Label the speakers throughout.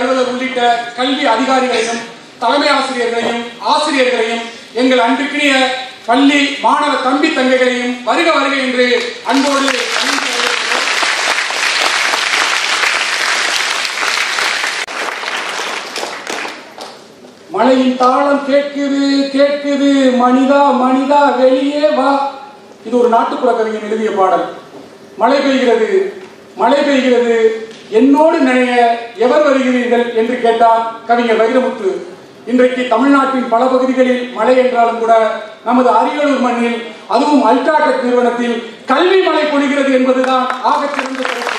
Speaker 1: அலுவலர் உள்ளிட்ட கல்வி அதிகாரிகளையும் தலைமை ஆசிரியர்களையும் ஆசிரியர்களையும் எங்கள் அன்பிற்கினிய பள்ளி மாணவ தம்பி தங்கைகளையும் வருக வருக என்று அன்போடு அணிந்து வரவேற்கிறோம். மழையின் தாளம் கேட்குது கேட்குது மனிதா மனிதா வெளியே வா இது ஒரு நாட்டுப்புற கவிஞன் எழுதிய பாடல் மழை பெய்கிறது மழை பெய்கிறது என்னோடு நினைய எவர் வருகிறீர்கள் என்று கேட்டார் கவிஞர் வைரமுத்து இன்றைக்கு தமிழ்நாட்டின் பல பகுதிகளில் மழை என்றாலும் கூட நமது அரியலூர் மண்ணில் அதுவும் அல்ட்ராடெக் நிறுவனத்தில் கல்வி மழை பொழிகிறது என்பதுதான் ஆகச்சிறந்த சிறப்பு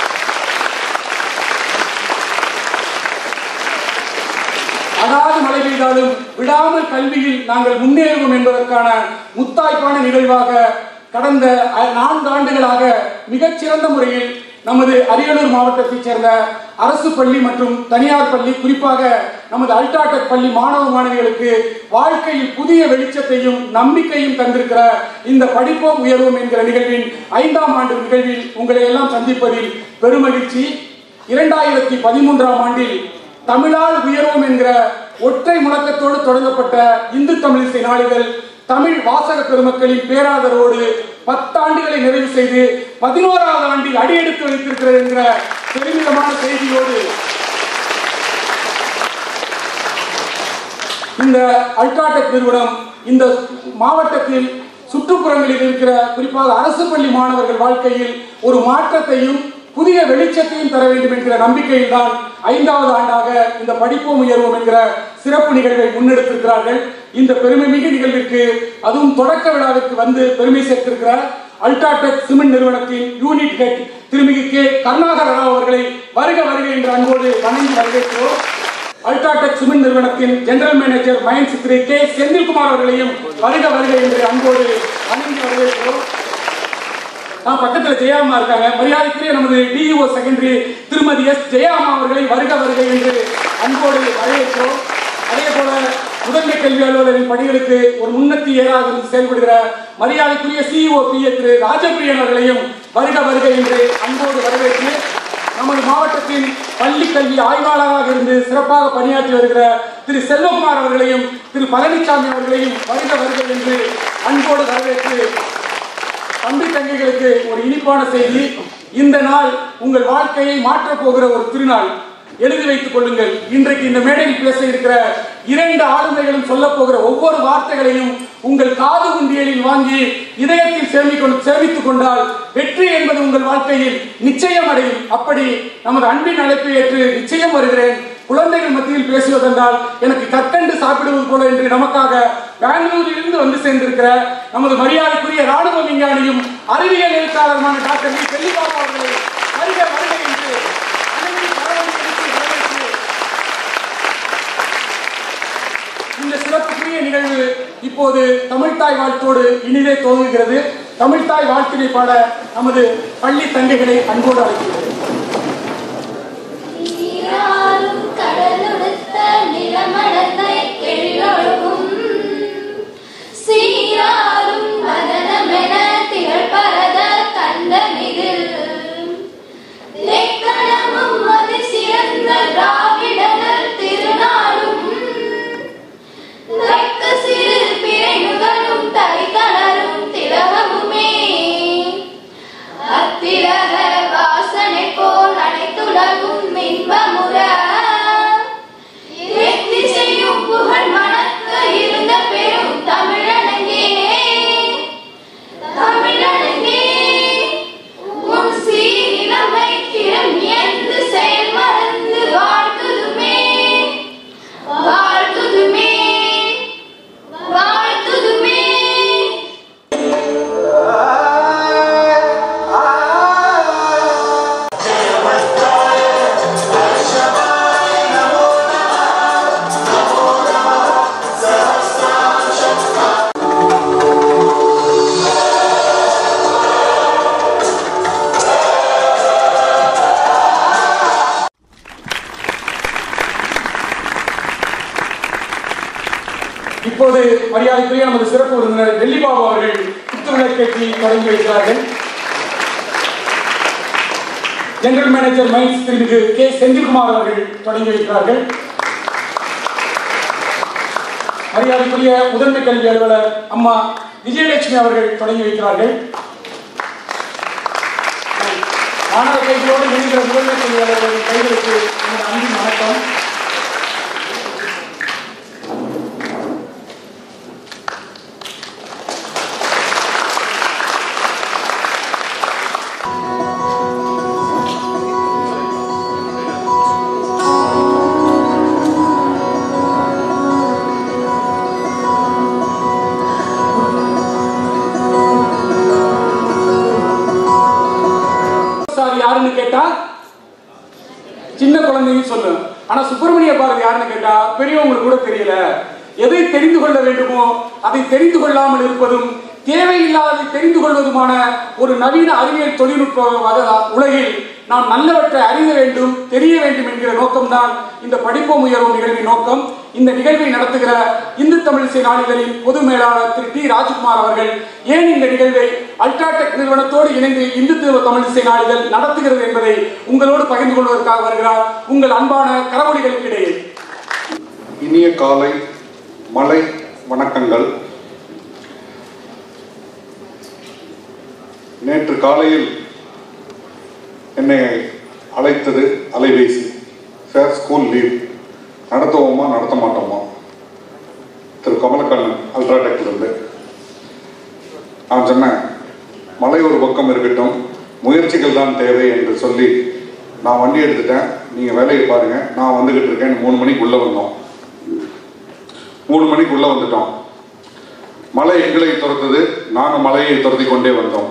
Speaker 1: அடாது மழை பெய்தாலும் விடாமல் கல்வியில் நாங்கள் முன்னேறுவோம் என்பதற்கான முத்தாய்ப்பான நிகழ்வாக கடந்த அ- நான்கு ஆண்டுகளாக மிகச்சிறந்த முறையில் நமது அரியலூர் மாவட்டத்தைச் சேர்ந்த அரசு பள்ளி மற்றும் தனியார் பள்ளி குறிப்பாக நமது அல்ட்ராடெக் பள்ளி மாணவ மாணவிகளுக்கு வாழ்க்கையில் புதிய வெளிச்சத்தையும் நம்பிக்கையும் தந்திருக்கிற இந்த படிப்போம் உயர்வோம் என்கிற நிகழ்வின் ஐந்தாம் ஆண்டு நிகழ்வில் உங்களை எல்லாம் சந்திப்பதில் பெருமகிழ்ச்சி இரண்டாயிரத்தி பதிமூன்றாம் ஆண்டில் தமிழால் உயர்வோம் என்கிற ஒற்றை முழக்கத்தோடு தொடங்கப்பட்ட இந்து தமிழிசை நாளிதழ் தமிழ் வாசக பெருமக்களின் பேராதரவோடு பத்தாண்டுகளை நிறைவு செய்து பதினோராவது ஆண்டில் அடியெடுத்து வைத்திருக்கிறது என்கிற பெருமிதமான செய்தியோடு இந்த அல்ட்ராடெக் நிறுவனம் இந்த மாவட்டத்தில் சுற்றுப்புறங்களில் இருக்கிற குறிப்பாக அரசு பள்ளி மாணவர்கள் வாழ்க்கையில் ஒரு மாற்றத்தையும் புதிய வெளிச்சத்தையும் தர வேண்டும் என்கிற நம்பிக்கையில் தான் ஐந்தாவது ஆண்டாக இந்த படிப்போம் உயர்வோம் என்கிற சிறப்பு நிகழ்வை முன்னெடுத்திருக்கிறார்கள் இந்த பெருமைமிகு நிகழ்விற்கு அதுவும் தொடக்க விழாவிற்கு வந்து பெருமை சேர்த்திருக்கிற அல்ட்ராடெக் சிமெண்ட் நிறுவனத்தின் unit head Thirumigu K Karunakara Rao அவர்களை வருக வருக என்று அன்போடு வணங்கி வரவேற்கிறோம் அல்ட்ராடெக் சிமெண்ட் நிறுவனத்தின் ஜெனரல் மேனேஜர் மயன் சித்ரி கே செந்தில்குமார் அவர்களையும் வருக வருக என்று அன்போடு வணங்கி வரவேற்கிறோம் நான் பக்கத்துல ஜெயாமா இருக்காங்க மரியாதைக்குரிய நமது DEO secondary Thirumathi S Jayama அவர்களை வருக வருக என்று அன்போடு வரவேற்கிறோம் அதே போல முதன்மை கல்வி அலுவலரின் பணிகளுக்கு ஒரு முன்னத்தி ஏறாக இருந்து செயல்படுகிற மரியாதைக்குரிய சிஇஓ பி திரு ராஜபிரியன் அவர்களையும் வருக வருக என்று அன்போடு வரவேற்று நமது மாவட்டத்தின் பள்ளி கல்வி ஆய்வாளராக இருந்து சிறப்பாக பணியாற்றி வருகிற திரு செல்வகுமார் அவர்களையும் திரு பழனிசாமி அவர்களையும் வருக வருக என்று அன்போடு வரவேற்று தம்பி தங்கைகளுக்கு ஒரு இனிப்பான செய்தி இந்த நாள் உங்கள் வாழ்க்கையை மாற்றப் போகிற ஒரு திருநாள் எழுதி வைத்துக் கொள்ளுங்கள் இன்றைக்கு இந்த மேடையில் பேச இருக்கிற இரண்டு ஆளுமைகளும் சொல்ல போகிற ஒவ்வொரு வார்த்தைகளையும் உங்கள் காது குண்டியலில் வாங்கி இதயத்தில் சேமிக்கொண்டு சேமித்துக் கொண்டால் வெற்றி என்பது உங்கள் வாழ்க்கையில் நிச்சயம் அடையும் அப்படி நமது அன்பின் அழைப்பை ஏற்று நிச்சயம் வருகிறேன் குழந்தைகள் மத்தியில் பேசுவதென்றால் எனக்கு கற்கண்டு சாப்பிடுவது போல என்று நமக்காக பெங்களூரில் இருந்து வந்து சேர்ந்திருக்கிற நமது மரியாதைக்குரிய ராணுவ விஞ்ஞானியும் அறிவியல் எழுத்தாளருமான டாக்டர் வி செல்லிபாபு அவர்களை வருக வருக என்று அனைவரும் கரவொலி எழுப்பி வரவேற்று இந்த சிறப்புக்குரிய நிகழ்வு இப்போது தமிழ்தாய் வாழ்த்தோடு இனிதே துவங்குகிறது தமிழ்தாய் வாழ்த்தினை பாட நமது பள்ளி தங்கைகளை அன்போடு அழைக்கிறேன்
Speaker 2: நீராறும் கடலுடுத்த நிலமடந்த எழிலொழுகும் சீராறும் வதனமென திகழ்பரத கண்டமிதில் தெக்கணமும் அது சிறந்த திராவிடர் திருநாடும் தெற்கு சிறு பிறைமுகனும் தரிகணரும் திலகமுமே அத்திரக வாசனை போல் அனைத்துலகும் இன்பமுற எத்திசையும் புகழ் மணக்க இருந்த பெரும் தமிழனங்கே தமிழனங்கே உன் சீரிழமை திறம் இயந்து செயல் மறந்து வாழ்த்துதுமே வாழ்த்துதுமே வாழ்த்துதுமே
Speaker 1: இப்போது மரியாதைக்குரிய நமது சிறப்பு விருந்தினர் வெள்ளிபாபு அவர்கள் குத்துவிளக்கேற்றி தொடங்கி வைக்கிறார்கள் general manager mines Thirumigu K Senthilkumar அவர்கள் தொடங்கி வைக்கிறார்கள் மரியாதைக்குரிய முதன்மை கல்வி அலுவலர் அம்மா விஜயலட்சுமி அவர்கள் தொடங்கி வைக்கிறார்கள் மாணவ கைகளோடு இணைகிற முதன்மை கல்வி அலுவலரின் கைகளுக்கு எனது அன்பின் வணக்கம் சார் யாருன்னு கேட்டா சின்ன குழந்தைன்னு சொல்லு ஆனா சுப்பிரமணிய பாரதி யாருன்னு கேட்டா பெரியவங்களுக்கு கூட தெரியல எதை தெரிந்து கொள்ள வேண்டுமோ அதை தெரிந்து கொள்ளாமல் இருப்பதும் தேவையில்லாததை தெரிந்து கொள்வதுமான ஒரு நவீன அறிவியல் தொழில்நுட்ப வக- உலகில் நாம் நல்லவற்றை அறிய வேண்டும் தெரிய வேண்டும் என்கிற நோக்கம்தான் இந்த படிப்போம் உயர்வும் நிகழ்வின் நோக்கம் இந்த நிகழ்வை நடத்துகிற இந்து தமிழிசை நாளிதழின் பொது மேலாளர் திரு டி ராஜ்குமார் அவர்கள் ஏன் இந்த நிகழ்வை அல்ட்ராடெக் நிறுவனத்தோடு இணைந்து இந்து தமிழிசை நாளிதழ் நடத்துகிறது என்பதை உங்களோடு பகிர்ந்து கொள்வதற்காக வருகிறார் உங்கள் அன்பான கரவொலிகளுக்கு இடையே
Speaker 3: இனிய காலை மலை வணக்கங்கள் நேற்று காலையில் என்னை அழைத்தது அலைபேசி சார் ஸ்கூல் லீவ் நடத்துவோமா நடத்த மாட்டோமா திரு கமலக்கண்ணன் அல்ட்ராடெக்லேருந்து நான் சொன்னேன் மலை ஒரு பக்கம் இருக்கட்டும் முயற்சிகள் தான் தேவை என்று சொல்லி நான் வண்டி எடுத்துட்டேன் நீங்கள் வேலையை பாருங்க நான் வந்துகிட்டு இருக்கேன் மூணு மணிக்கு உள்ளே வந்தோம் மூணு மணிக்கு உள்ள வந்துட்டோம் மலை எங்களை துரத்துது நாங்கள் மலையை துரத்தி கொண்டே வந்தோம்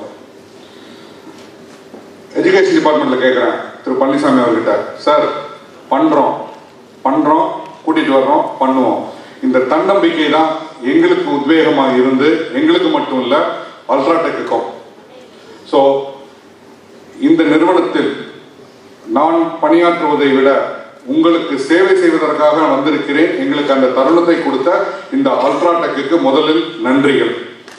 Speaker 3: எஜுகேஷன் டிபார்ட்மெண்ட்ல கேட்குறேன் திரு பழனிசாமி அவர்கிட்ட சார் பண்றோம் பண்றோம் கூட்டிட்டு வர்றோம் பண்ணுவோம் இந்த தன்னம்பிக்கை தான் எங்களுக்கு உத்வேகமாக இருந்து எங்களுக்கு மட்டும் இல்ல அல்ட்ராடெக்குக்கும் ஸோ இந்த நிறுவனத்தில் நான் பணியாற்றுவதை விட உங்களுக்கு சேவை செய்வதற்காக நான் வந்திருக்கிறேன் எங்களுக்கு அந்த தருணத்தை கொடுத்த இந்த அல்ட்ராடெக்குக்கு முதலில் நன்றிகள்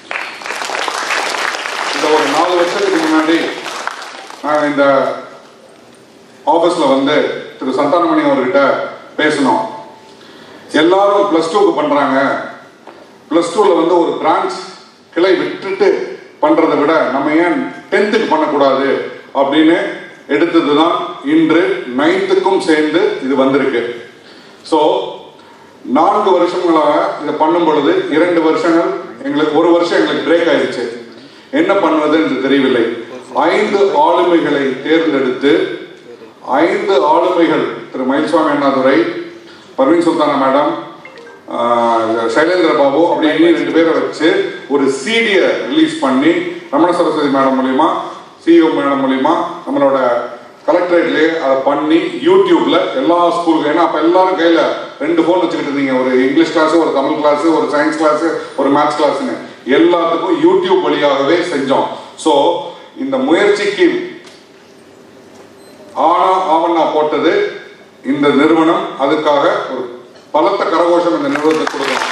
Speaker 3: இந்த ஒரு நாலு வருஷத்துக்கு முன்னாடி நான் இந்த ஆபீஸ்ல வந்து திரு சந்தானமணி அவர்கிட்ட பேசினோம் எல்லாரும் பிளஸ் டூக்கு பண்றாங்க பிளஸ் டூல வந்து ஒரு பிரான்ச் கிளை விட்டுட்டு பண்றதை விட நம்ம ஏன் டென்த்துக்கு பண்ணக்கூடாது அப்படின்னு எடுத்தது தான் இன்று நைன்த்துக்கும் சேர்ந்து இது வந்திருக்கு ஸோ நான்கு வருஷங்களாக இதை பண்ணும் பொழுது இரண்டு வருஷங்கள் எங்களுக்கு ஒரு வருஷம் எங்களுக்கு பிரேக் ஆயிடுச்சு என்ன பண்ணுவது என்று தெரியவில்லை ஐந்து ஆளுமைகளை தேர்ந்தெடுத்து ஐந்து ஆளுமைகள் திரு மயில்சுவாமி அண்ணாதுரை பர்வீன் சுல்தானா மேடம் ஆஹ், சைலேந்திர பாபு அப்படின்னு ரெண்டு பேரை வச்சு ஒரு சிடியை ரிலீஸ் பண்ணி ரமண சரஸ்வதி மேடம் மூலியமா சிஇஓ மேடம் மூலியமா நம்மளோட கலெக்டரேட்லயே அதை பண்ணி யூடியூப்ல எல்லா ஸ்கூலுக்கு ஏன்னா அப்ப எல்லாரும் கையில ரெண்டு போன் வச்சுக்கிட்டு இருந்தீங்க ஒரு இங்கிலீஷ் கிளாஸ் ஒரு தமிழ் கிளாஸ் ஒரு சயின்ஸ் கிளாஸ் ஒரு மேத்ஸ் கிளாஸ்னு எல்லாத்துக்கும் யூடியூப் வழியாகவே செஞ்சோம் ஸோ இந்த முயற்சிக்கு ஆனா ஆவண்ணா போட்டது இந்த நிறுவனம் அதுக்காக ஒரு பலத்த கரகோஷம் இந்த நிறுவனத்துக்கு கொடுக்கணும்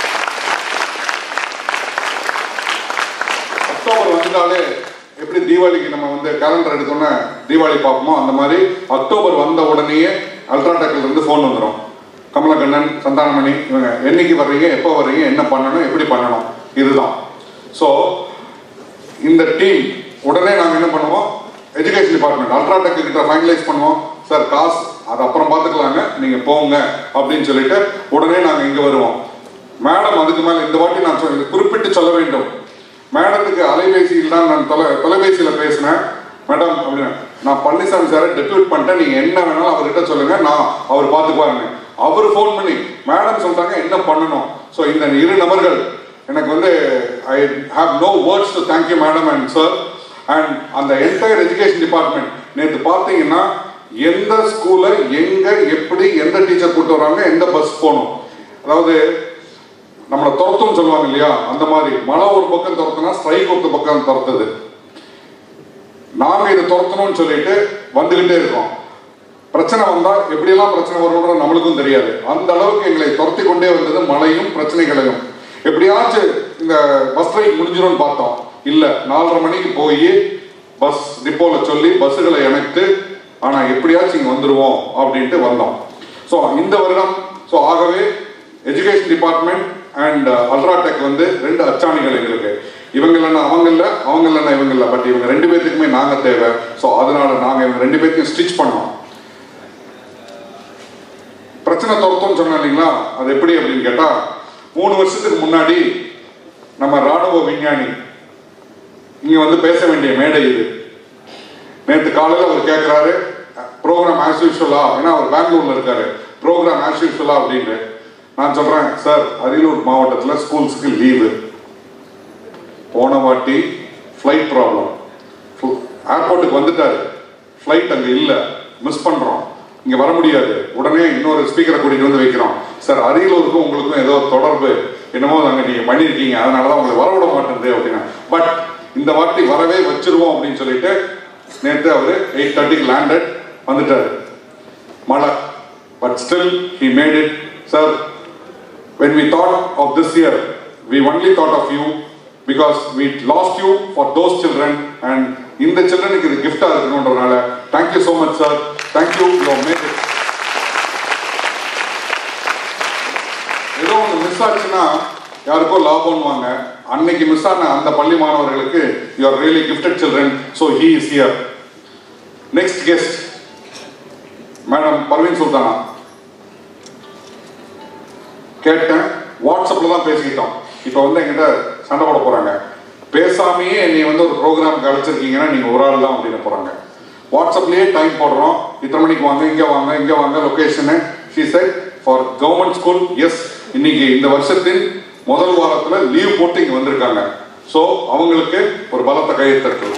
Speaker 3: அக்டோபர் வந்துட்டாலே எப்படி தீபாவளிக்கு நம்ம வந்து கேலண்டர் எடுத்தோன்னே தீபாவளி பார்ப்போமோ அந்த மாதிரி அக்டோபர் வந்த உடனேயே அல்ட்ராடெக்ல இருந்து ஃபோன் வந்துடும் கமலக்கண்ணன் சந்தானமணி இவங்க என்னைக்கு வர்றீங்க எப்போ வர்றீங்க என்ன பண்ணணும் எப்படி பண்ணணும் இதுதான் ஸோ இந்த டீம் உடனே நாங்கள் என்ன பண்ணுவோம் எஜுகேஷன் டிபார்ட்மெண்ட் அல்ட்ராடெக் கிட்ட ஃபைனலைஸ் பண்ணுவோம் சார் காசு அது அப்புறம் பார்த்துக்கலாங்க நீங்கள் போங்க அப்படின்னு சொல்லிட்டு உடனே நாங்கள் இங்கே வருவோம் மேடம் அதுக்கு மேலே இந்த வாட்டி நான் சொல்ல குறிப்பிட்டு சொல்ல வேண்டும் மேடத்துக்கு அலைபேசியில் தான் நான் தொலை தொலைபேசியில் பேசினேன் மேடம் அப்படின்னு நான் பழனிசாமி சாரை டெபியூட் பண்ணிட்டேன் நீங்கள் என்ன வேணாலும் அவர்கிட்ட சொல்லுங்க நான் அவர் பார்த்துக்குவாருங்க அவர் ஃபோன் பண்ணி மேடம் சொல்றாங்க என்ன பண்ணணும் ஸோ இந்த இரு நபர்கள் எனக்கு வந்து I have no words to thank you madam and sir and அந்த என்டையர் எஜுகேஷன் டிபார்ட்மெண்ட் நேற்று பார்த்தீங்கன்னா எந்த ஸ்கூலை எங்க எப்படி எந்த டீச்சர் கூட்டு வராங்க எந்த பஸ் போகணும் அதாவது நம்மளை துரத்தும் சொல்லுவாங்க இல்லையா அந்த மாதிரி மழை ஒரு பக்கம் துரத்துனா ஸ்ட்ரைக் ஒரு பக்கம் துரத்துது நாங்க இதை துரத்தணும்னு சொல்லிட்டு வந்துகிட்டே இருக்கோம் பிரச்சனை வந்தா எப்படியெல்லாம் பிரச்சனை வரும்ன்றது நம்மளுக்கும் தெரியாது அந்த அளவுக்கு எங்களை துரத்தி கொண்டே வந்தது மழையும் பிரச்சனைகளையும் எப்படியாச்சும் இந்த பஸ் ஸ்ட்ரைக் முடிஞ்சிரும்னு பார்த்தோம் இல்ல நாலரை மணிக்கு போய் பஸ் டிப்போல சொல்லி பஸ்ஸுகளை இணைத்து ஆனா எப்படியாச்சும் இங்க வந்துருவோம் அப்படின்ட்டு வந்தோம் ஸோ இந்த வருடம் ஸோ ஆகவே எஜுகேஷன் டிபார்ட்மெண்ட் அண்ட் அல்ட்ராடெக் வந்து ரெண்டு அச்சாணிகள் எங்களுக்கு இவங்க இல்லைன்னா அவங்க இல்லை அவங்க இல்லைன்னா இவங்க இல்லை பட் இவங்க ரெண்டு பேர்த்துக்குமே நாங்க தேவை ஸோ அதனால நாங்க இவங்க ரெண்டு பேர்த்தையும் ஸ்டிச் பண்ணோம் பிரச்சனை துரத்தோம்னு சொன்னேன் இல்லைங்களா அது எப்படி அப்படின்னு கேட்டா மூணு வருஷத்துக்கு முன்னாடி நம்ம ராணுவ விஞ்ஞானி இங்க வந்து பேச வேண்டிய மேடை இது நேற்று காலையில் அவர் கேட்குறாரு ப்ரோக்ராம் ஆஸ் யூஷுவலா ஏன்னா அவர் பெங்களூர்ல இருக்காரு ப்ரோக்ராம் ஆஸ் யூஷுவலா அப்படின்னு நான் சொல்றேன் சார் அரியலூர் மாவட்டத்தில் ஸ்கூல்ஸுக்கு லீவு போன வாட்டி ஃப்ளைட் ப்ராப்ளம் ஏர்போர்ட்டுக்கு வந்துட்டாரு ஃப்ளைட் அங்கே இல்லை மிஸ் பண்ணுறோம் இங்கே வர முடியாது உடனே இன்னொரு ஸ்பீக்கரை கூட்டிட்டு வந்து வைக்கிறோம் சார் அரியலூருக்கும் உங்களுக்கும் ஏதோ தொடர்பு என்னமோ அங்கே நீங்கள் பண்ணியிருக்கீங்க அதனால தான் உங்களை வரவிட மாட்டேங்குது அப்படின்னா பட் இந்த வாட்டி வரவே வச்சிருவோம் அப்படின்னு சொல்லிட்டு நேற்று அவர் எயிட் தேர்ட்டிக்கு லேண்டட் வந்துட்டாரு மழை but still he made it sir when we thought of this year, we only thought of you because we lost you for those children and இந்த சில்ட்ரனுக்கு இது கிஃப்டா இருக்கணுன்றதுனால thank you so much sir thank you you made it ஏதோ ஒன்று miss ஆச்சுன்னா யாருக்கோ லாபம்வாங்க அன்னைக்கு மிஸ் ஆன அந்த பள்ளி மாணவர்களுக்கு you are really gifted children so he is here next guest madam Parveen Sultana கேட்டேன் வாட்ஸ்அப்ல தான் பேசிக்கிட்டோம் இப்போ வந்து என்கிட்ட சண்டை போட போறாங்க பேசாமையே என்னை வந்து ஒரு ப்ரோக்ராமுக்கு அழைச்சிருக்கீங்கன்னா நீங்க ஒரு ஆள் தான் அப்படின்னு போறாங்க வாட்ஸ்அப்லயே டைம் போடுறோம் இத்தனை மணிக்கு வாங்க இங்க வாங்க இங்க வாங்க லொகேஷனு she said for government school yes இன்னைக்கு இந்த வருஷத்தின் முதல் வாரத்துல லீவ் போட்டு இங்க வந்திருக்காங்க ஸோ அவங்களுக்கு ஒரு பலத்த கையை தட்டு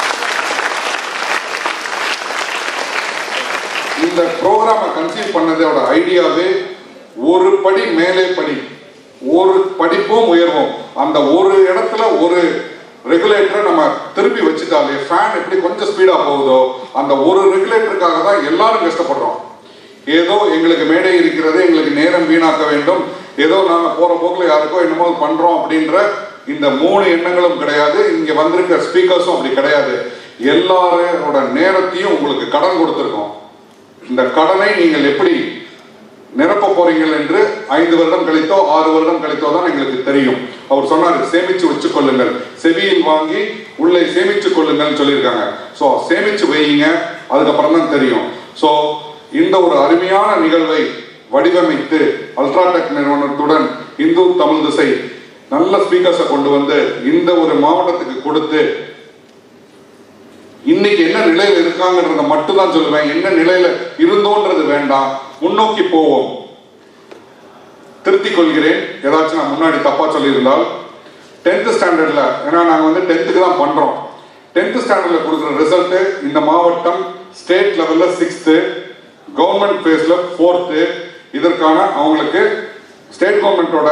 Speaker 3: இந்த ப்ரோக்ராமை கன்சீவ் பண்ணதோட ஐடியாவே ஒரு படி மேலே படி ஒரு படிப்பும் உயர்வும் அந்த ஒரு இடத்துல ஒரு ரெகுலேட்டரை நம்ம திருப்பி வச்சுட்டாலே ஃபேன் எப்படி கொஞ்சம் ஸ்பீடா போகுதோ அந்த ஒரு ரெகுலேட்டருக்காக தான் எல்லாரும் கஷ்டப்படுறோம் ஏதோ எங்களுக்கு மேடை இருக்கிறது எங்களுக்கு நேரம் வீணாக்க வேண்டும் ஏதோ நாங்க போற போக்குல யாருக்கோ என்னமோ பண்றோம் அப்படின்ற இந்த மூணு எண்ணங்களும் கிடையாது இங்க வந்திருக்க ஸ்பீக்கர்ஸும் அப்படி கிடையாது எல்லாரோட நேரத்தையும் உங்களுக்கு கடன் கொடுத்துருக்கோம் இந்த கடனை நீங்கள் எப்படி நிரப்ப போறீங்கள் என்று ஐந்து வருடம் கழித்தோ ஆறு வருடம் கழித்தோ தான் எங்களுக்கு தெரியும் அவர் சொன்னார் சேமிச்சு வச்சுக் கொள்ளுங்கள் செவியில் வாங்கி உள்ளே சேமிச்சு கொள்ளுங்கள் சொல்லியிருக்காங்க ஸோ சேமிச்சு வையுங்க அதுக்கப்புறம் தான் தெரியும் ஸோ இந்த ஒரு அருமையான நிகழ்வை வடிவமைத்து அல்ட்ராடெக் நிறுவனத்துடன் இந்து தமிழ் திசை நல்ல ஸ்பீக்கர்ஸை கொண்டு வந்து இந்த ஒரு மாவட்டத்துக்கு கொடுத்து இன்னைக்கு என்ன நிலையில இருக்காங்கன்றத மட்டும் தான் சொல்லுவேன் என்ன நிலையில இருந்தோன்றது வேண்டாம் முன்னோக்கி போவோம் திருத்திக் கொள்கிறேன் ஏதாச்சும் நான் முன்னாடி தப்பா சொல்லியிருந்தால் டென்த் ஸ்டாண்டர்ட்ல ஏன்னா நாங்க வந்து டென்த்துக்கு தான் பண்றோம் டென்த் ஸ்டாண்டர்ட்ல கொடுக்குற ரிசல்ட் இந்த மாவட்டம் ஸ்டேட் லெவல்ல சிக்ஸ்த்து கவர்மெண்ட் ஃபேஸ்ல ஃபோர்த்து இதற்கான அவங்களுக்கு ஸ்டேட் கவர்மெண்டோட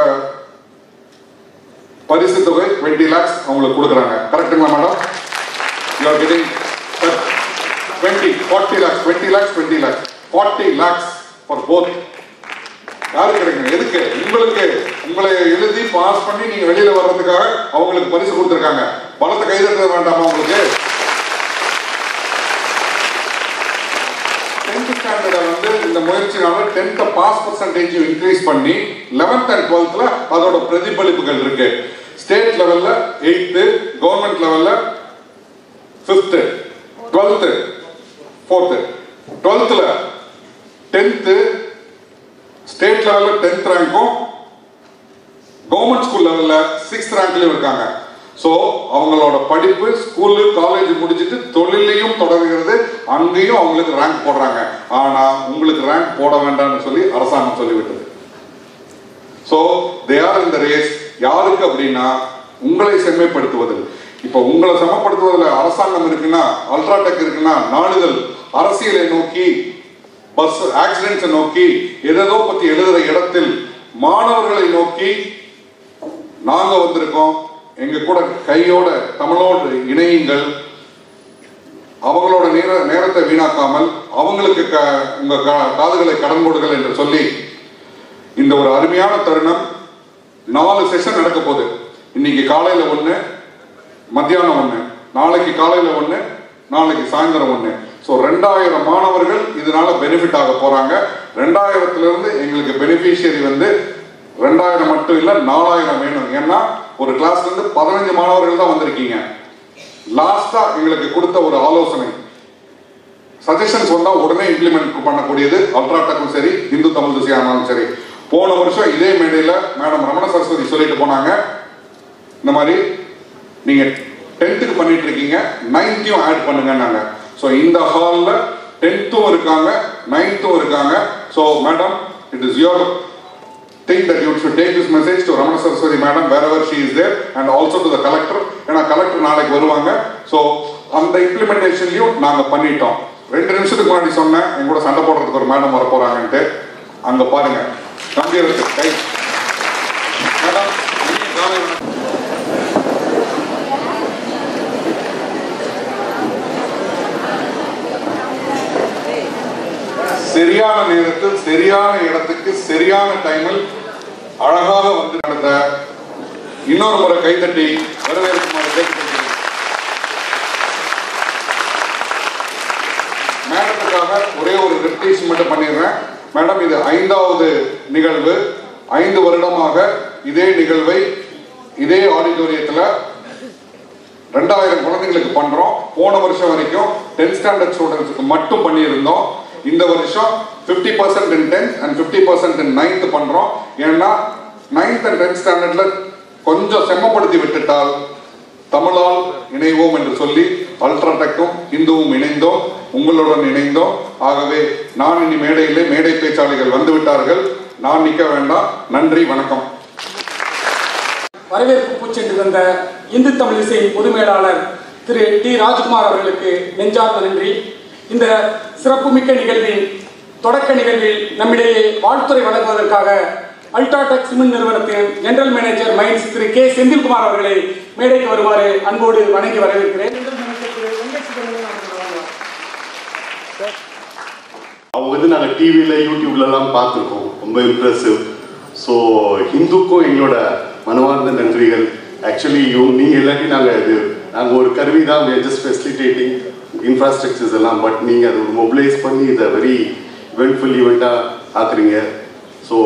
Speaker 3: பரிசு தொகை டுவெண்ட்டி லேக்ஸ் அவங்களுக்கு கொடுக்குறாங்க கரெக்டுங்களா madam you are getting uh, 20, 40 lakhs, 20 lakhs, 20 lakhs, 40 lakhs for both. யாருக்கு கிடைக்கும் எதுக்கு உங்களுக்கு உங்களை எழுதி பாஸ் பண்ணி நீங்க வெளியில வர்றதுக்காக அவங்களுக்கு பரிசு கொடுத்துருக்காங்க பணத்தை கைதட்ட வேண்டாமா உங்களுக்கு டென்த் ஸ்டாண்டர்ட வந்து இந்த முயற்சினால டென்த்தை பாஸ் பர்சன்டேஜ் இன்க்ரீஸ் பண்ணி லெவன்த் அண்ட் டுவெல்த்ல அதோட பிரதிபலிப்புகள் இருக்கு ஸ்டேட் லெவல்ல எயித்து கவர்மெண்ட் லெவல்ல ஃபிஃப்த்து டுவெல்த்து ஃபோர்த்து டுவெல்த்தில் டென்த்து ஸ்டேட் லெவலில் டென்த் ரேங்க்கும் கவர்மெண்ட் ஸ்கூல் லெவலில் சிக்ஸ்த் ரேங்க்லையும் இருக்காங்க ஸோ அவங்களோட படிப்பு ஸ்கூலு காலேஜ் முடிச்சுட்டு தொழிலையும் தொடர்கிறது அங்கேயும் அவங்களுக்கு ரேங்க் போடுறாங்க ஆனால் உங்களுக்கு ரேங்க் போட வேண்டாம்னு சொல்லி அரசாங்கம் சொல்லிவிட்டது ஸோ தே ஆர் இந்த ரேஸ் யாருக்கு அப்படின்னா உங்களை செம்மைப்படுத்துவதில் இப்போ உங்களை சமப்படுத்துவதில் அரசாங்கம் இருக்குன்னா அல்ட்ராடெக் இருக்குன்னா நாடுகள் அரசியலை நோக்கி பஸ் ஆக்சிடென்ட்ஸை நோக்கி எதோ பத்தி எழுதுற இடத்தில் மாணவர்களை நோக்கி நாங்க வந்திருக்கோம் எங்க கூட கையோட தமிழோடு இணையுங்கள் அவங்களோட நேர நேரத்தை வீணாக்காமல் அவங்களுக்கு க உங்க க- காதுகளை கடன் கொடுங்கள் என்று சொல்லி இந்த ஒரு அருமையான தருணம் நாலு செஷன் நடக்க போகுது இன்னைக்கு காலையில ஒண்ணு மத்தியானம் ஒண்ணு நாளைக்கு காலையில ஒண்ணு நாளைக்கு சாயந்தரம் ஒண்ணு ஸோ ரெண்டாயிரம் மாணவர்கள் இதனால பெனிஃபிட் ஆக போறாங்க ரெண்டாயிரத்துல இருந்து எங்களுக்கு பெனிஃபிஷியரி வந்து ரெண்டாயிரம் மட்டும் இல்ல நாலாயிரம் வேணும் ஏன்னா ஒரு கிளாஸ்ல இருந்து பதினஞ்சு மாணவர்கள் தான் வந்திருக்கீங்க லாஸ்டா எங்களுக்கு கொடுத்த ஒரு ஆலோசனை சஜஷன்ஸ் வந்தா உடனே இம்ப்ளிமெண்ட் பண்ணக்கூடியது அல்ட்ராடெக்கும் சரி இந்து தமிழ் திசையானாலும் சரி போன வருஷம் இதே மேடையில மேடம் ரமண சரஸ்வதி சொல்லிட்டு போனாங்க இந்த மாதிரி நீங்க டென்த்துக்கு பண்ணிட்டு இருக்கீங்க நைன்த்தையும் ஆட் பண்ணுங்கன்னாங்க ஸோ இந்த ஹாலில் டென்த்தும் இருக்காங்க நைன்த்தும் இருக்காங்க so madam it is your think that you should take this message to Ramana Saraswathi madam wherever she is there and also to the collector ஏன்னா கலெக்டர் நாளைக்கு வருவாங்க ஸோ அந்த இம்ப்ளிமெண்டேஷன்லையும் நாங்கள் பண்ணிட்டோம் ரெண்டு நிமிஷத்துக்கு முன்னாடி சொன்னேன் எங்க கூட சண்டை போடுறதுக்கு ஒரு மேடம் வர போறாங்கன்ட்டு அங்க பாருங்க கம்பீரத்து கை மேடம் இனிய காலை வணக்கம். சரியான நேரத்தில் சரியான இடத்துக்கு சரியான டைமில் அழகாக வந்து நடந்த இன்னொரு முறை கைத்தட்டி வரவேற்குமாறு கேட்டுக்கொள்கிறேன் மேடத்துக்காக ஒரே ஒரு ரெப்டேஷன் மட்டும் பண்ணிடுறேன் மேடம் இது ஐந்தாவது நிகழ்வு ஐந்து வருடமாக இதே நிகழ்வை இதே ஆடிட்டோரியத்தில் ரெண்டாயிரம் குழந்தைங்களுக்கு பண்றோம் போன வருஷம் வரைக்கும் டென்த் ஸ்டாண்டர்ட் ஸ்டூடெண்ட்ஸுக்கு மட்டும் பண்ணியிருந்தோம் இந்த வருஷம் 50% percent in tenth and fifty percent in ninth பண்றோம் ஏன்னா நைன்த் அண்ட் டென்த் ஸ்டாண்டர்ட்ல கொஞ்சம் செம்மப்படுத்தி விட்டுட்டால் தமிழால் இணைவோம் என்று சொல்லி அல்ட்ராடெக்கும் இந்துவும் இணைந்தோம் உங்களுடன் இணைந்தோம் ஆகவே நான் இனி மேடையிலே மேடை பேச்சாளிகள் வந்து விட்டார்கள் நான் நிற்க வேண்டாம் நன்றி வணக்கம்
Speaker 1: வரவேற்பு பூச்சென்று தந்த இந்து தமிழ் இசையின் பொது மேலாளர் திரு டி ராஜ்குமார் அவர்களுக்கு நெஞ்சார்ந்த நன்றி இந்த சிறப்புமிக்க நிகழ்வின் தொடக்க நிகழ்வில் நம்மிடையே வாழ்த்துறை வழங்குவதற்காக அல்ட்ராடெக் சிமெண்ட் நிறுவனத்தின் general manager mines Thiru K Senthilkumar அவர்களை மேடைக்கு வருமாறு அன்போடு வணங்கி வரவேற்கிறேன் ஜெனரல் மேனேஜர் திரு வெங்கட் சுப்பிரமணியன் அவர்கள் வழங்குவார்.
Speaker 4: அவங்க வந்து நாங்கள் டிவியில் யூடியூப்லலாம் பார்த்துருக்கோம் ரொம்ப இம்ப்ரெசிவ் ஸோ ஹிந்துக்கும் எங்களோட மனமார்ந்த நன்றிகள் ஆக்சுவலி நீங்கள் இல்லாட்டி நாங்கள் இது நாங்கள் ஒரு கருவி தான் ஜஸ்ட் ஃபெசிலிட்டேட்டிங் இன்ஃப்ராஸ்ட்ரக்சர்ஸ் எல்லாம் பட் நீங்கள் அதை ஒரு மொபிலைஸ் பண்ணி இதை வெரி இவெண்ட்ஃபுல் ஈவெண்ட்டாக ஆக்குறீங்க ஸோ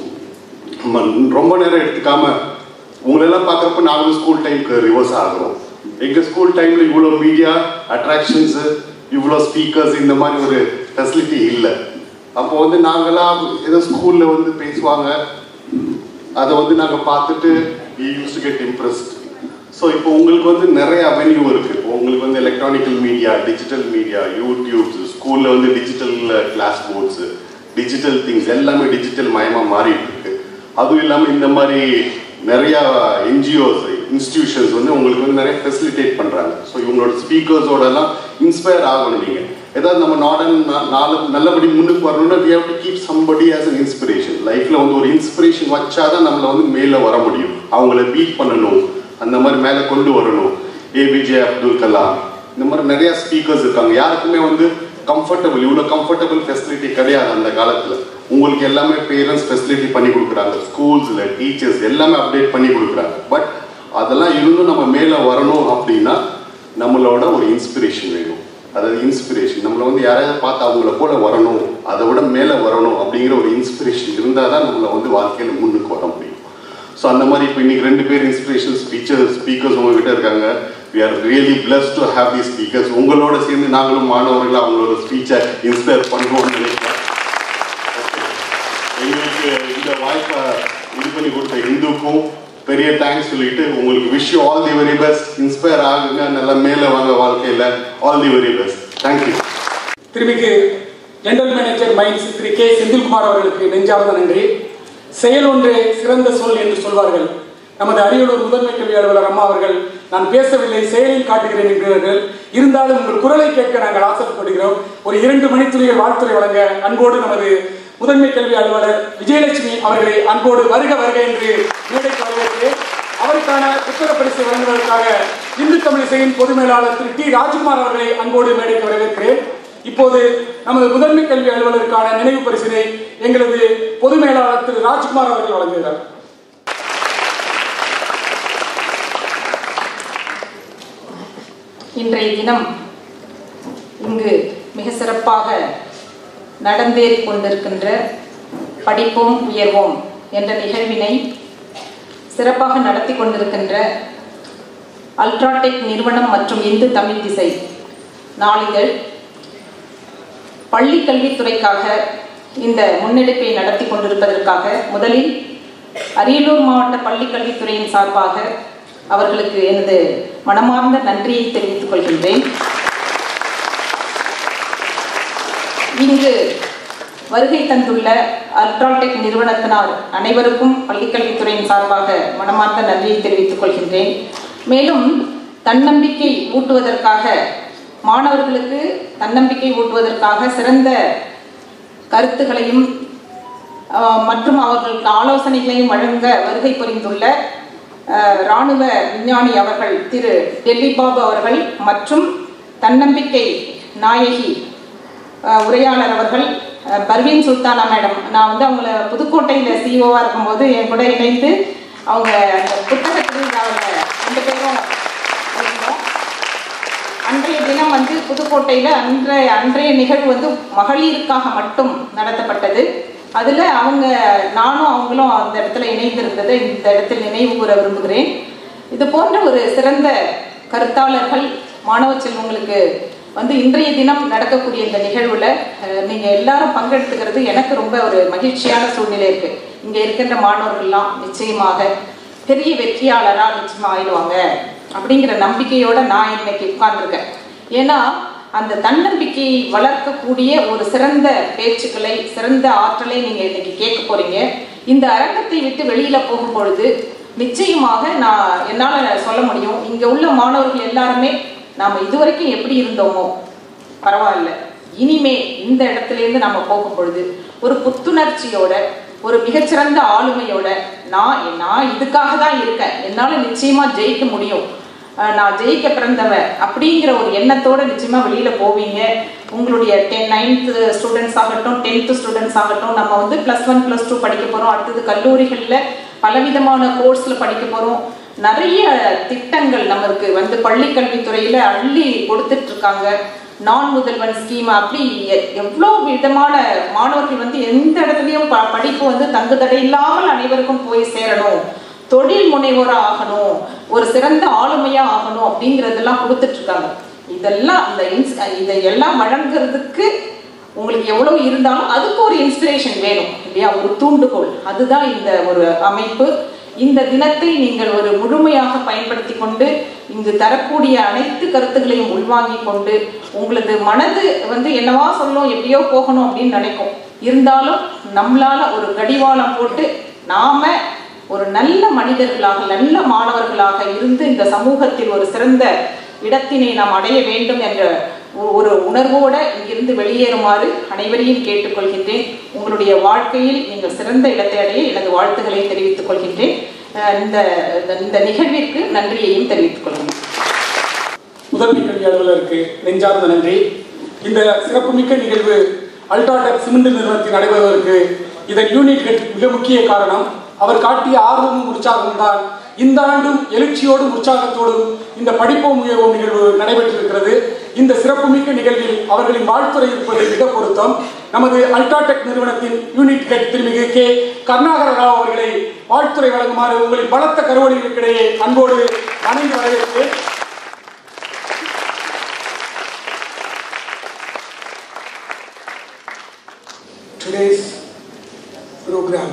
Speaker 4: ரொம்ப நேரம் எடுத்துக்காம உங்களெல்லாம் பார்க்குறப்ப நாங்களும் ஸ்கூல் டைம்க்கு ரிவர்ஸ் ஆகிறோம் எங்கள் ஸ்கூல் டைமில் இவ்வளோ மீடியா அட்ராக்ஷன்ஸு இவ்வளோ ஸ்பீக்கர்ஸ் இந்த மாதிரி ஒரு ஃபெசிலிட்டி இல்லை அப்போ வந்து நாங்களாம் ஏதோ ஸ்கூலில் வந்து பேசுவாங்க அதை வந்து நாங்கள் பார்த்துட்டு use to get impressed so இப்போ உங்களுக்கு வந்து நிறைய அவென்யூ இருக்குது இப்போ உங்களுக்கு வந்து electronical media digital media YouTubes ஸ்கூலில் வந்து digital class boards digital things எல்லாமே டிஜிட்டல் மயமாக மாறிட்டு இருக்கு அதுவும் இல்லாமல் இந்த மாதிரி நிறையா என்ஜிஓஸ் இன்ஸ்டிடியூஷன்ஸ் வந்து உங்களுக்கு வந்து நிறைய ஃபெசிலிட்டேட் பண்ணுறாங்க ஸோ இவங்களோட ஸ்பீக்கர்ஸோடலாம் இன்ஸ்பயர் ஆகணும் நீங்கள் ஏதாவது நம்ம நாடன் நாலு நல்லபடி முன்னுக்கு வரணும்னா we have to keep somebody as an inspiration லைஃப்பில் வந்து ஒரு இன்ஸ்பிரேஷன் வச்சாதான் நம்மளை வந்து மேலே வர முடியும் அவங்கள பீட் பண்ணணும் அந்த மாதிரி மேலே கொண்டு வரணும் ஏபிஜே அப்துல் கலாம் இந்த மாதிரி நிறைய ஸ்பீக்கர்ஸ் இருக்காங்க யாருக்குமே வந்து கம்ஃபர்டபுள் இவ்வளோ கம்ஃபர்டபுள் ஃபெசிலிட்டி கிடையாது அந்த காலத்தில் உங்களுக்கு எல்லாமே பேரண்ட்ஸ் ஃபெசிலிட்டி பண்ணி கொடுக்குறாங்க ஸ்கூல்ஸில் டீச்சர்ஸ் எல்லாமே அப்டேட் பண்ணி கொடுக்குறாங்க பட் அதெல்லாம் இருந்தும் நம்ம மேலே வரணும் அப்படின்னா நம்மளோட ஒரு இன்ஸ்பிரேஷன் வேணும் அதாவது இன்ஸ்பிரேஷன் நம்மளை வந்து யாராவது பார்த்து அவங்கள போல வரணும் அதை விட மேலே வரணும் அப்படிங்கிற ஒரு இன்ஸ்பிரேஷன் இருந்தால் தான் நம்மளை வந்து வாழ்க்கையில் முன்னுக்கு வர முடியும் ஸோ அந்த மாதிரி இப்போ இன்னைக்கு ரெண்டு பேர் இன்ஸ்பிரேஷன் ஸ்பீச்சர் ஸ்பீக்கர்ஸ் உங்ககிட்ட இருக்காங்க we are really pleased to have the speakers உங்களோட சேர்ந்து நாங்களும் மாணவர்கள் அவங்களோட ஸ்பீச்சை இன்ஸ்பயர் பண்ணுவோம்னு நினைக்கிறேன் எங்களுக்கு இந்த வாய்ப்பை இது பண்ணி கொடுத்த இந்துக்கும் பெரிய தேங்க்ஸ் சொல்லிட்டு உங்களுக்கு wish all the very best inspire ஆகுங்க நல்லா மேலே வாங்க வாழ்க்கையில் all the very best thank you
Speaker 1: Thirumigu general manager mines Thiru K Senthilkumar அவர்களுக்கு நெஞ்சார்ந்த நன்றி செயல் ஒன்றே சிறந்த சொல் என்று சொல்வார்கள் நமது அரியலூர் முதன்மை கல்வி அலுவலர் அம்மா அவர்கள் நான் பேசவில்லை செயலில் காட்டுகிறேன் என்கிறார்கள் இருந்தாலும் உங்கள் குரலை கேட்க நாங்கள் ஆசைப்படுகிறோம் ஒரு இரண்டு மணித்துறையில் வாழ்த்துறை வழங்க அன்போடு நமது முதன்மை கல்வி அலுவலர் விஜயலட்சுமி அவர்களை அன்போடு வருக வருக என்று மேடைக்கு வரவேற்கிறேன் அவருக்கான புத்தக பரிசு வழங்குவதற்காக இந்து தமிழிசையின் பொது மேலாளர் திரு டி ராஜ்குமார் அவர்களை அன்போடு மேடைக்கு வரவேற்கிறேன் இப்போது நமது முதன்மை கல்வி அலுவலருக்கான நினைவு பரிசினை எங்களது பொது மேலாளர் திரு ராஜ்குமார் அவர்கள் வழங்குகிறார்
Speaker 5: இன்றைய தினம் இங்கு மிக சிறப்பாக நடந்தேறிக் கொண்டிருக்கின்ற படிப்போம் உயர்வோம் என்ற நிகழ்வினை சிறப்பாக நடத்தி கொண்டிருக்கின்ற அல்ட்ராடெக் நிறுவனம் மற்றும் இந்து தமிழ் திசை நாளிதழ் பள்ளி கல்வித்துறைக்காக இந்த முன்னெடுப்பை நடத்தி கொண்டிருப்பதற்காக முதலில் அரியலூர் மாவட்ட பள்ளி கல்வித்துறையின் சார்பாக அவர்களுக்கு எனது மனமார்ந்த நன்றியை தெரிவித்துக் கொள்கின்றேன் இங்கு வருகை தந்துள்ள அல்ட்ராடெக் நிறுவனத்தினார் அனைவருக்கும் பள்ளிக்கல்வித்துறையின் சார்பாக மனமார்ந்த நன்றியை தெரிவித்துக் கொள்கின்றேன் மேலும் தன்னம்பிக்கை ஊட்டுவதற்காக மாணவர்களுக்கு தன்னம்பிக்கை ஊட்டுவதற்காக சிறந்த கருத்துகளையும் ஆஹ், மற்றும் அவர்களுக்கு ஆலோசனைகளையும் வழங்க வருகை புரிந்துள்ள ஆஹ், இராணுவ விஞ்ஞானி அவர்கள் திரு டெல்லி பாபு அவர்கள் மற்றும் தன்னம்பிக்கை நாயகி ஆஹ், உரையாளர் அவர்கள் ஆஹ், பர்வீன் சுல்தானா மேடம் நான் வந்து அவங்கள புதுக்கோட்டையில் சிஓவாக இருக்கும்போது என் கூட இணைந்து அவங்க அந்த புத்தக திருவிழாவில் ரெண்டு பேரும் இருந்தோம் அன்றைய தினம் வந்து புதுக்கோட்டையில் அன்றைய அன்றைய நிகழ்வு வந்து மகளிருக்காக மட்டும் நடத்தப்பட்டது அதில் அவங்க நானும் அவங்களும் அந்த இடத்துல இணைந்திருந்ததை இந்த இடத்தில் நினைவு கூற விரும்புகிறேன் இது போன்ற ஒரு சிறந்த கருத்தாளர்கள் மாணவ செல்வங்களுக்கு வந்து இன்றைய தினம் நடக்கக்கூடிய இந்த நிகழ்வில் நீங்கள் எல்லாரும் பங்கெடுத்துக்கிறது எனக்கு ரொம்ப ஒரு மகிழ்ச்சியான சூழ்நிலை இருக்குது இங்கே இருக்கின்ற மாணவர்கள்லாம் நிச்சயமாக பெரிய வெற்றியாளராக நிச்சயமாக ஆயிடுவாங்க அப்படிங்கிற நம்பிக்கையோட நான் இன்னைக்கு உட்கார்ந்துருக்கேன் ஏன்னா அந்த தன்னம்பிக்கையை வளர்க்கக்கூடிய ஒரு சிறந்த பேச்சுக்களை சிறந்த ஆற்றலை நீங்க இன்னைக்கு கேட்க போறீங்க இந்த அரங்கத்தை விட்டு வெளியில போகும் பொழுது நிச்சயமாக நான் என்னால சொல்ல முடியும் இங்க உள்ள மாணவர்கள் எல்லாருமே நாம இதுவரைக்கும் எப்படி இருந்தோமோ பரவாயில்ல இனிமே இந்த இடத்துல இருந்து நம்ம போகும் பொழுது ஒரு புத்துணர்ச்சியோட ஒரு மிகச்சிறந்த ஆளுமையோட நான் நான் இதுக்காக தான் இருக்கேன் என்னால நிச்சயமா ஜெயிக்க முடியும் அஹ் நான் ஜெயிக்க பிறந்தவ அப்படிங்கிற ஒரு எண்ணத்தோட நிச்சயமா வெளியில போவீங்க உங்களுடைய டென் நைன்த்து ஸ்டூடெண்ட்ஸ் ஆகட்டும் டென்த்து ஸ்டூடெண்ட்ஸ் ஆகட்டும் நம்ம வந்து ப்ளஸ் ஒன் ப்ளஸ் டூ படிக்க போறோம் அடுத்தது கல்லூரிகளில் பலவிதமான கோர்ஸ்ல படிக்க போறோம் நிறைய திட்டங்கள் நமக்கு வந்து பள்ளி கல்வித்துறையில அள்ளி கொடுத்துட்டு இருக்காங்க நான் முதல்வன் ஸ்கீம் அப்படி எ- எவ்வளோ விதமான மாணவர்கள் வந்து எந்த இடத்துலையும் ப படிப்பு வந்து தங்கு தடை இல்லாமல் அனைவருக்கும் போய் சேரணும் தொழில் முனைவோரா ஆகணும் ஒரு சிறந்த ஆளுமையா ஆகணும் அப்படிங்கறதெல்லாம் கொடுத்துட்டு இருக்காங்க இதெல்லாம் இந்த இன்ஸ் இதையெல்லாம் வழங்குறதுக்கு உங்களுக்கு எவ்வளவு இருந்தாலும் அதுக்கு ஒரு இன்ஸ்பிரேஷன் வேணும் இல்லையா ஒரு தூண்டுகோல் அதுதான் இந்த ஒரு அமைப்பு இந்த தினத்தை நீங்கள் ஒரு முழுமையாக பயன்படுத்தி கொண்டு இங்கு தரக்கூடிய அனைத்து கருத்துக்களையும் உள்வாங்கிக் கொண்டு உங்களது மனது வந்து என்னவா சொல்லும் எப்படியோ போகணும் அப்படின்னு நினைக்கும் இருந்தாலும் நம்மளால ஒரு கடிவாளம் போட்டு நாம ஒரு நல்ல மனிதர்களாக நல்ல மாணவர்களாக இருந்து இந்த சமூகத்தில் ஒரு சிறந்த இடத்தினை நாம் அடைய வேண்டும் என்ற ஒ- ஒரு உணர்வோட இங்கிருந்து வெளியேறுமாறு அனைவரையும் கேட்டுக்கொள்கின்றேன் உங்களுடைய வாழ்க்கையில் நீங்கள் சிறந்த இடத்தை அடைய எனது வாழ்த்துக்களை தெரிவித்துக் கொள்கின்றேன் அஹ் இந்த இந்த- இந்த நிகழ்விற்கு நன்றியையும் தெரிவித்துக் கொள்கின்றேன்
Speaker 1: முதன்மை கல்வி அலுவலருக்கு நெஞ்சார்ந்த நன்றி இந்த சிறப்புமிக்க நிகழ்வு அல்ட்ராடெக் சிமெண்ட் நிறுவனத்தில் நடைபெறுவதற்கு இதன் யூனிட் ஹெட் மிக முக்கிய காரணம் அவர் காட்டிய ஆர்வமும் உற்சாகமும் தான் இந்த ஆண்டும் எழுச்சியோடும் உற்சாகத்தோடும் இந்த படிப்போம் உயர்வோம் நிகழ்வு நடைபெற்றிருக்கிறது இந்த சிறப்புமிக்க நிகழ்வில் அவர்களின் வாழ்த்துறை இருப்பது மிக பொருத்தம் நமது அல்ட்ராடெக் நிறுவனத்தின் unit head Thirumigu K Karunakara Rao அவர்களை வாழ்த்துறை வழங்குமாறு உங்களின் பலத்த கருவடிகளுக்கிடையே அன்போடு வணங்கி வரவேற்கிறேன்
Speaker 6: today's program.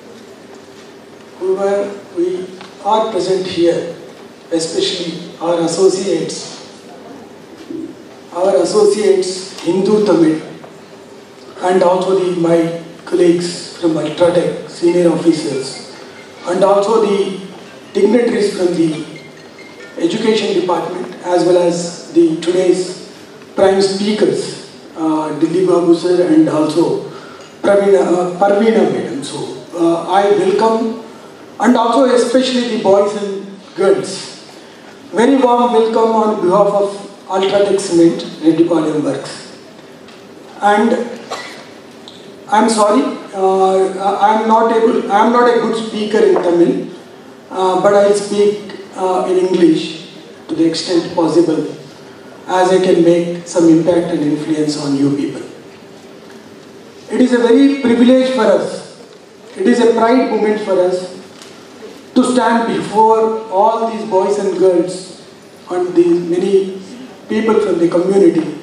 Speaker 6: Whoever we are present here, especially our associates, our associates Hindu Tamil, and also the my colleagues from Ultratech, senior officers, and also the dignitaries from the education department, as well as the today's prime speakers, uh, Dilli Babu sir and also Pravina, uh, Parveena madam. So uh, I welcome, and also especially the boys and girls. Very warm welcome on behalf of Ultratech Cement, Reddypalayam Works. And I'm sorry, uh, I'm not able, I'm not a good speaker in Tamil, uh, but I'll speak uh, in English to the extent possible. as I can make some impact and influence on you people. It is a very privilege for us. It is a pride moment for us to stand before all these boys and girls and these many people from the community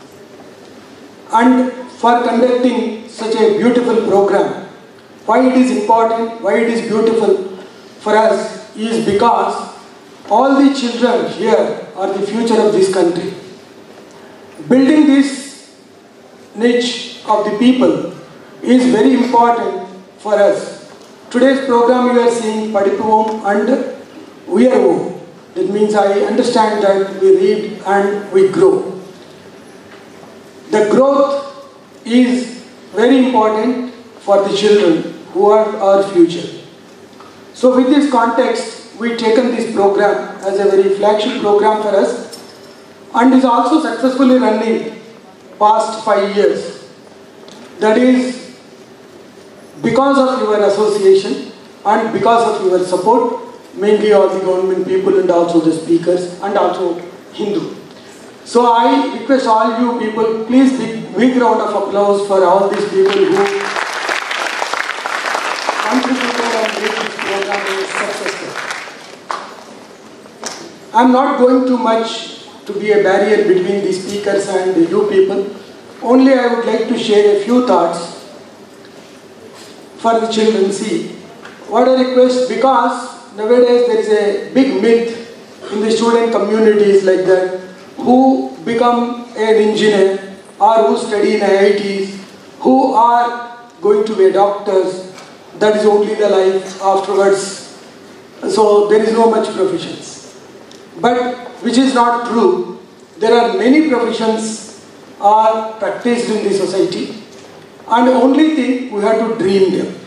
Speaker 6: and for conducting such a beautiful program. Why it is important, why it is beautiful for us is because all the children here are the future of this country. Building this niche of the people is very important for us. Today's program you are seeing Padipuvam and we are home. That means I understand that we read and we grow. The growth is very important for the children who are our future. So with this context, we taken this program as a very flagship program for us and is also successfully running past five years. That is because of your association and because of your support, mainly all the government people and also the speakers and also Hindu. So I request all you people, please big, big round of applause for all these people who contributed and made this program very successful. I am not going too much to be a barrier between the speakers and you people. Only I would like to share a few thoughts for the children. See, what I request because nowadays there is a big myth in the student communities like that who become an engineer or who study in IITs, who are going to be doctors. That is only the life afterwards. So there is no much professions. But which is not true. There are many professions are practiced in the society and only thing we have to dream them.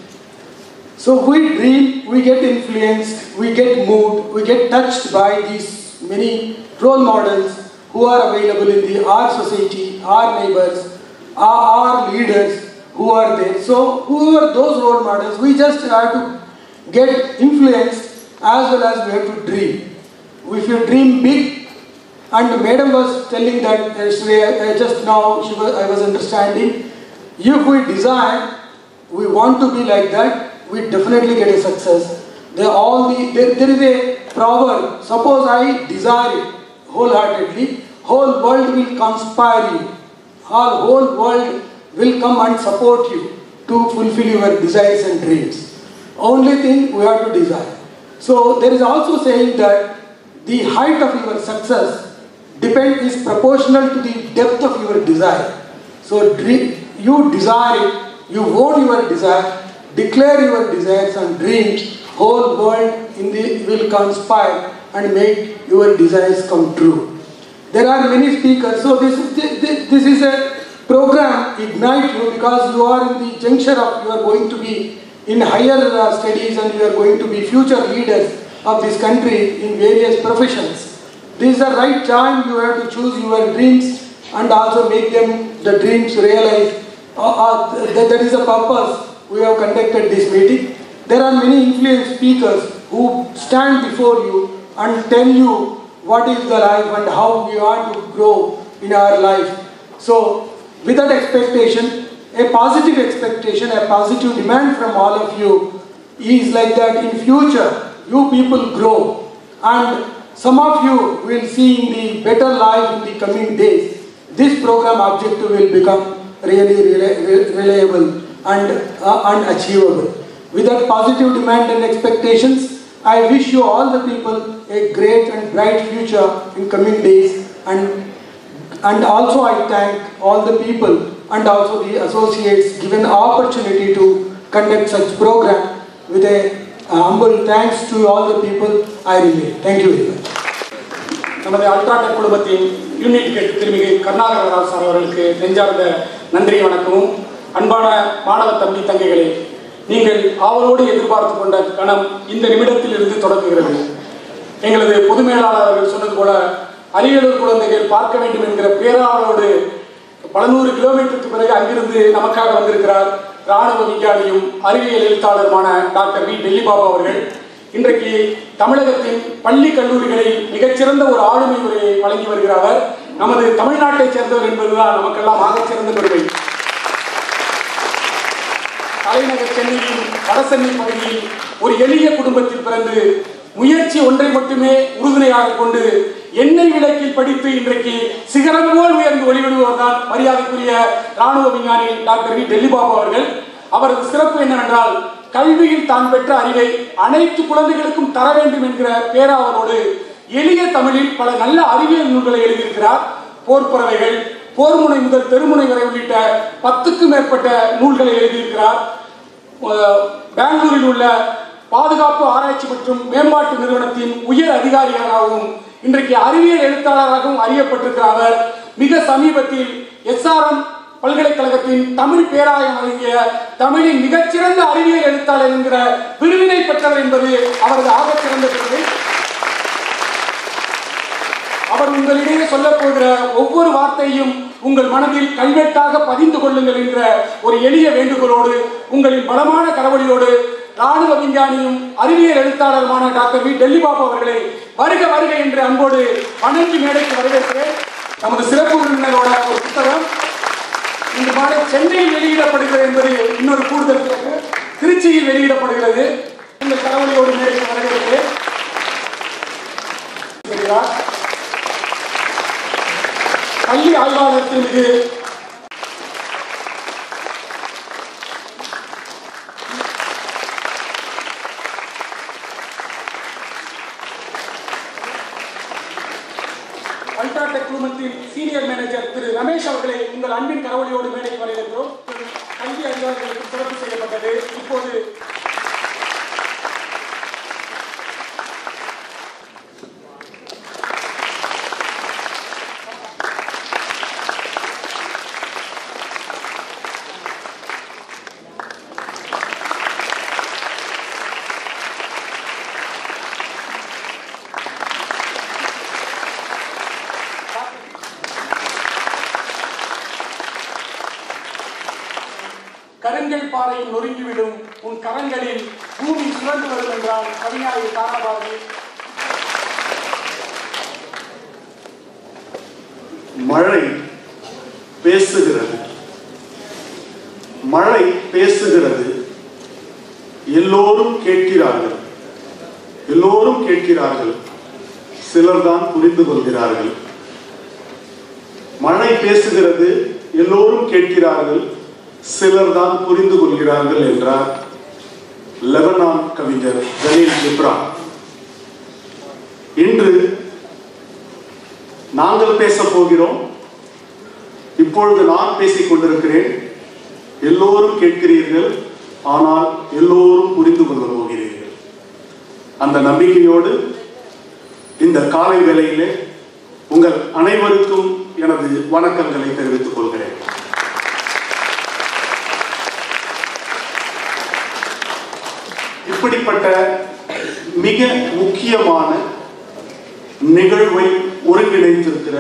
Speaker 6: So we dream, we get influenced, we get moved, we get touched by these many role models who are available in the our society, our neighbors, our, our leaders who are there. So whoever those role models, we just have to get influenced as well as we have to dream. If you dream big, and Madam was telling that yesterday, uh, just now she was, I was understanding, if we desire, we want to be like that, we definitely get a success. There, all the, there, there is a proverb, suppose I desire it wholeheartedly, whole world will conspire you. Our whole world will come and support you to fulfill your desires and dreams. Only thing we have to desire. So there is also saying that the height of your success depend is proportional to the depth of your desire. So dream, you desire it, you own your desire, declare your desires and dreams, whole world in the, will conspire and make your desires come true. There are many speakers, so this, this, this is a program, Ignite You, because you are in the juncture of, you are going to be in higher uh, studies and you are going to be future leaders of this country in various professions. This is the right time you have to choose your dreams and also make them the dreams realized. Uh, uh, that, that is the purpose we have conducted this meeting. There are many influential speakers who stand before you and tell you what is the life and how we are to grow in our life. So, with that expectation, a positive expectation, a positive demand from all of you is like that in future, you people grow and some of you will see in the better life in the coming days. This program objective will become really rela- reliable and, uh, and achievable. With that positive demand and expectations, I wish you all the people a great and bright future in coming days and and also I thank all the people and also the associates given opportunity to conduct such program with a humble thanks to all the people I remain. Thank you very much.
Speaker 1: நமது UltraTech குழுமத்தின் unit head Thirumigu Karunakara Rao sir அவர்களுக்கு நெஞ்சார்ந்த நன்றி வணக்கமும் அன்பான மாணவ தம்பி தங்கைகளே நீங்கள் ஆவலோடு எதிர்பார்த்து கொண்ட கணம் இந்த நிமிடத்தில் இருந்து தொடங்குகிறது எங்களது பொது மேலாளர் அவர்கள் சொன்னது போல அரியலூர் குழந்தைகள் பார்க்க வேண்டும் என்கிற பேராவலோடு பல நூறு கிலோமீட்டருக்கு பிறகு அங்கிருந்து நமக்காக வந்திருக்கிறார் ராணுவ விஞ்ஞானியும் அறிவியல் எழுத்தாளருமான டாக்டர் வி டெல்லி பாபா அவர்கள் இன்றைக்கு தமிழகத்தின் பள்ளி கல்லூரிகளில் மிகச்சிறந்த ஒரு ஆளுமை உரையை வழங்கி வருகிறார் நமது தமிழ்நாட்டைச் சேர்ந்தவர் என்பதுதான் நமக்கெல்லாம் ஆகச் சிறந்த பெருமை தலைநகர் சென்னையின் வடசென்னை பகுதியில் ஒரு எளிய குடும்பத்தில் பிறந்து முயற்சி ஒன்றை மட்டுமே உறுதுணையாக கொண்டு எண்ணெய் விளக்கில் படித்து இன்றைக்கு சிகரம் போல் உயர்ந்து ஒளிவிடுவர் தான் மரியாதைக்குரிய ராணுவ விஞ்ஞானி டாக்டர் வி டெல்லிபாபு அவர்கள் அவரது சிறப்பு என்னவென்றால் கல்வியில் தான் பெற்ற அறிவை அனைத்து குழந்தைகளுக்கும் தர வேண்டும் என்கிற பேராவலோடு எளிய தமிழில் பல நல்ல அறிவியல் நூல்களை எழுதியிருக்கிறார் போர்ப்பறவைகள் போர்முனை முதல் தெருமுனை வரை உள்ளிட்ட பத்துக்கும் மேற்பட்ட நூல்களை எழுதியிருக்கிறார் அஹ் பெங்களூரில் உள்ள பாதுகாப்பு ஆராய்ச்சி மற்றும் மேம்பாட்டு நிறுவனத்தின் உயர் அதிகாரியாகவும் இன்றைக்கு அறிவியல் எழுத்தாளராகவும் அறியப்பட்டிருக்கிற அவர் மிக சமீபத்தில் எஸ்ஆர்எம் பல்கலைக்கழகத்தின் தமிழ் பேராயம் வழங்கிய தமிழின் மிகச்சிறந்த அறிவியல் எழுத்தாளர் என்கிற விருதினை பெற்றவர் என்பது அவரது ஆகச்சிறந்த பெருமை அவர் உங்களிடையே சொல்லப் போகிற ஒவ்வொரு வார்த்தையும் உங்கள் மனதில் கல்வெட்டாக பதிந்து கொள்ளுங்கள் என்ற ஒரு எளிய வேண்டுகோளோடு உங்களின் பலமான கரவொலியோடு ராணுவ விஞ்ஞானியும் அறிவியல் எழுத்தாளருமான டாக்டர் வி டெல்லிபாபு அவர்களை வருக வருக என்று அன்போடு வணங்கி மேடைக்கு வரவேற்கிறேன் நமது சிறப்பு விருந்தினரோட ஒரு புத்தகம் இன்று மாலை சென்னையில் வெளியிடப்படுகிறது என்பது இன்னொரு கூடுதல் சிறப்பு திருச்சியில் வெளியிடப்படுகிறது உங்கள் கரவொலியோடு மேடைக்கு வரவேற்கிறேன் வருகிறார். பள்ளி ஆய்வாளருக்கு மிகு அல்ட்ராடெக் குழுமத்தின் சீனியர் மேனேஜர் திரு ரமேஷ் அவர்களை உங்கள் அன்பின் கரவொலியோடு மேடைக்கு வரவேற்கிறோம் கல்வி அதிகாரிகளுக்கு சிறப்பு செய்யப்பட்டது இப்போது கருங்கல் பாறையும் நொறுங்கிவிடும் உன் கரங்களில் பூமி சுழன்று வரும் என்றால் கவிஞாய் தாராபாரதி
Speaker 7: மழை பேசுகிறது மழை பேசுகிறது எல்லோரும் கேட்கிறார்கள் எல்லோரும் கேட்கிறார்கள் சிலர்தான் புரிந்து கொள்கிறார்கள் மழை பேசுகிறது எல்லோரும் கேட்கிறார்கள் சிலர்தான் புரிந்து கொள்கிறார்கள் என்றார் லெபனான் கவிஞர் ஜலீல் ஜிப்ரான் இன்று நாங்கள் பேசப் போகிறோம் இப்பொழுது நான் பேசிக் கொண்டிருக்கிறேன் எல்லோரும் கேட்கிறீர்கள் ஆனால் எல்லோரும் புரிந்து கொள்ள போகிறீர்கள் அந்த நம்பிக்கையோடு இந்த காலை வேளையிலே உங்கள் அனைவருக்கும் எனது வணக்கங்களை தெரிவித்துக் கொள்கிறேன் இப்படிப்பட்ட மிக முக்கியமான நிகழ்வை ஒருங்கிணைத்திருக்கிற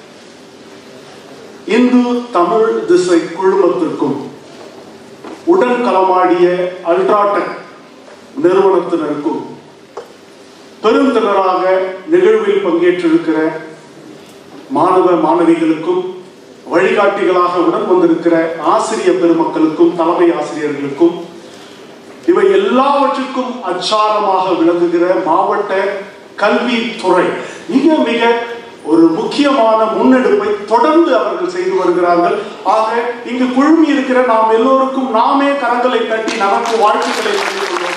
Speaker 7: இந்து தமிழ் திசை குழுமத்திற்கும் உடன் களமாடிய அல்ட்ராடெக் நிறுவனத்தினருக்கும் பெருந்திரளாக நிகழ்வில் பங்கேற்றிருக்கிற மாணவ மாணவிகளுக்கும் வழிகாட்டிகளாக உடன் வந்திருக்கிற ஆசிரிய பெருமக்களுக்கும் தலைமை ஆசிரியர்களுக்கும் இவை எல்லாவற்றுக்கும் அச்சாரமாக விளங்குகிற மாவட்ட கல்வித்துறை மிக மிக ஒரு முக்கியமான முன்னெடுப்பை தொடர்ந்து அவர்கள் செய்து வருகிறார்கள் ஆக இங்கு குழுமி இருக்கிற நாம் எல்லோருக்கும் நாமே கரங்களை தட்டி நமக்கு வாழ்த்துக்களை சொல்லிக் கொள்வோம்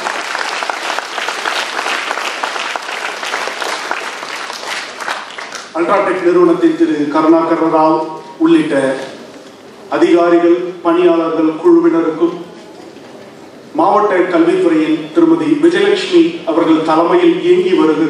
Speaker 7: அல்ட்ராடெக் நிறுவனத்தின் திரு கருணாகர ராவ் உள்ளிட்ட அதிகாரிகள் பணியாளர்கள் குழுவினருக்கும் மாவட்ட கல்வித்துறையின் திருமதி விஜயலட்சுமி அவர்கள் தலைமையில் இயங்கி வருகிற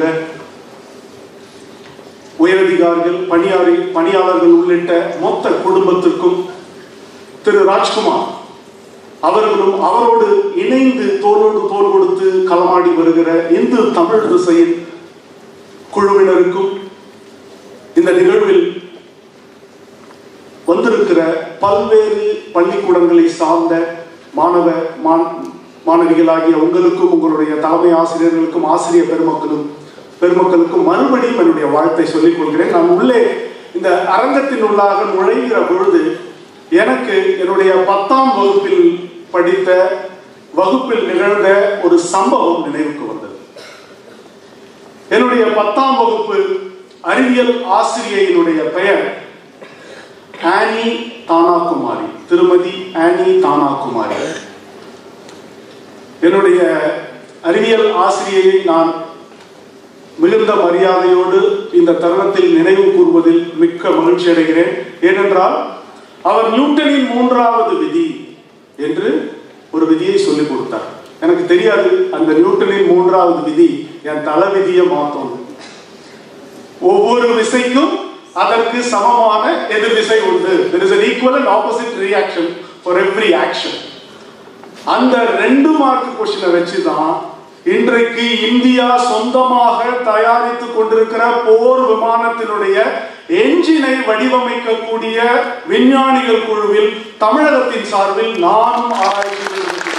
Speaker 7: உயரதிகாரிகள் பணியாளி பணியாளர்கள் உள்ளிட்ட மொத்த குடும்பத்திற்கும் திரு ராஜ்குமார் அவர்களும் அவரோடு இணைந்து தோளோடு தோள் கொடுத்து களமாடி வருகிற இந்து தமிழ் திசையின் குழுவினருக்கும் இந்த நிகழ்வில் வந்திருக்கிற பல்வேறு பள்ளிக்கூடங்களை சார்ந்த மாணவ மாண்- மாணவிகளாகிய உங்களுக்கும் உங்களுடைய தலைமை ஆசிரியர்களுக்கும் ஆசிரியர் பெருமக்களும் பெருமக்களுக்கும் மறுபடியும் என்னுடைய வாழ்த்தை சொல்லிக் கொள்கிறேன் நான் உள்ளே இந்த அரங்கத்தின் உள்ளாக நுழைகிற பொழுது எனக்கு என்னுடைய பத்தாம் வகுப்பில் படித்த வகுப்பில் நிகழ்ந்த ஒரு சம்பவம் நினைவுக்கு வந்தது என்னுடைய பத்தாம் வகுப்பு அறிவியல் ஆசிரியையினுடைய பெயர் ஆனி தானாகுமாரி திருமதி ஆனி தானாகுமாரி என்னுடைய அறிவியல் ஆசிரியையை நான் மிகுந்த மரியாதையோடு இந்த தருணத்தில் நினைவு கூறுவதில் மிக்க மகிழ்ச்சி அடைகிறேன் ஏனென்றால் அவர் நியூட்டனின் மூன்றாவது விதி என்று ஒரு விதியை சொல்லிக் கொடுத்தார் எனக்கு தெரியாது அந்த நியூட்டனின் மூன்றாவது விதி என் தலை விதியை மாற்றும் ஒவ்வொரு விசைக்கும் அதற்கு சமமான எதிர்விசை உண்டு there is an equal and opposite reaction for every action அந்த ரெண்டு மார்க் கொஸ்டினை வச்சு தான் இன்றைக்கு இந்தியா சொந்தமாக தயாரித்துக் கொண்டிருக்கிற போர் விமானத்தினுடைய என்ஜினை வடிவமைக்கக்கூடிய விஞ்ஞானிகள் குழுவில் தமிழகத்தின் சார்பில் நானும் ஆராய்ச்சி ஈடுபட்டிருக்கிறேன்.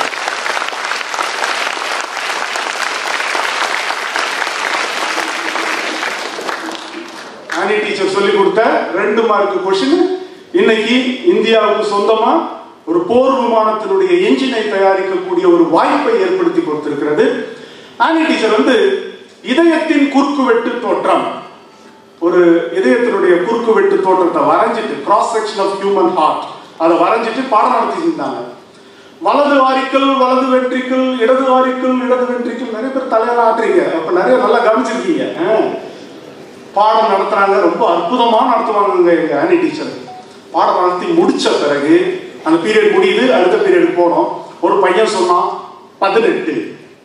Speaker 7: ஆனி டீச்சர் சொல்லி கொடுத்த ரெண்டு மார்க் கொஸ்டின் இன்னைக்கு இந்தியாவுக்கு சொந்தமா ஒரு போர் விமானத்தினுடைய என்ஜினை தயாரிக்கக்கூடிய ஒரு வாய்ப்பை ஏற்படுத்தி கொடுத்திருக்கிறது ஆனி டீச்சர் வந்து இதயத்தின் குறுக்குவெட்டு தோற்றம் ஒரு இதயத்தினுடைய குறுக்குவெட்டு தோற்றத்தை வரைஞ்சிட்டு cross section of human heart அதை வரைஞ்சிட்டு பாடம் நடத்திட்டு இருந்தாங்க வலது வாரிக்கல் வலது வென்ட்ரிக்கல் இடது வாரிக்கல் இடது வென்ட்ரிக்கல் நிறைய பேர் தலையில ஆட்டுறீங்க அப்ப நிறைய நல்லா கவனிச்சிருக்கீங்க ஆ. பாடம் நடத்துறாங்க ரொம்ப அற்புதமா நடத்துவாங்க எங்க ஆனி டீச்சர் பாடம் நடத்தி முடிச்ச பிறகு அந்த பீரியட் முடியுது அடுத்த பீரியட் போனோம் ஒரு பையன் சொன்னான் பதினெட்டு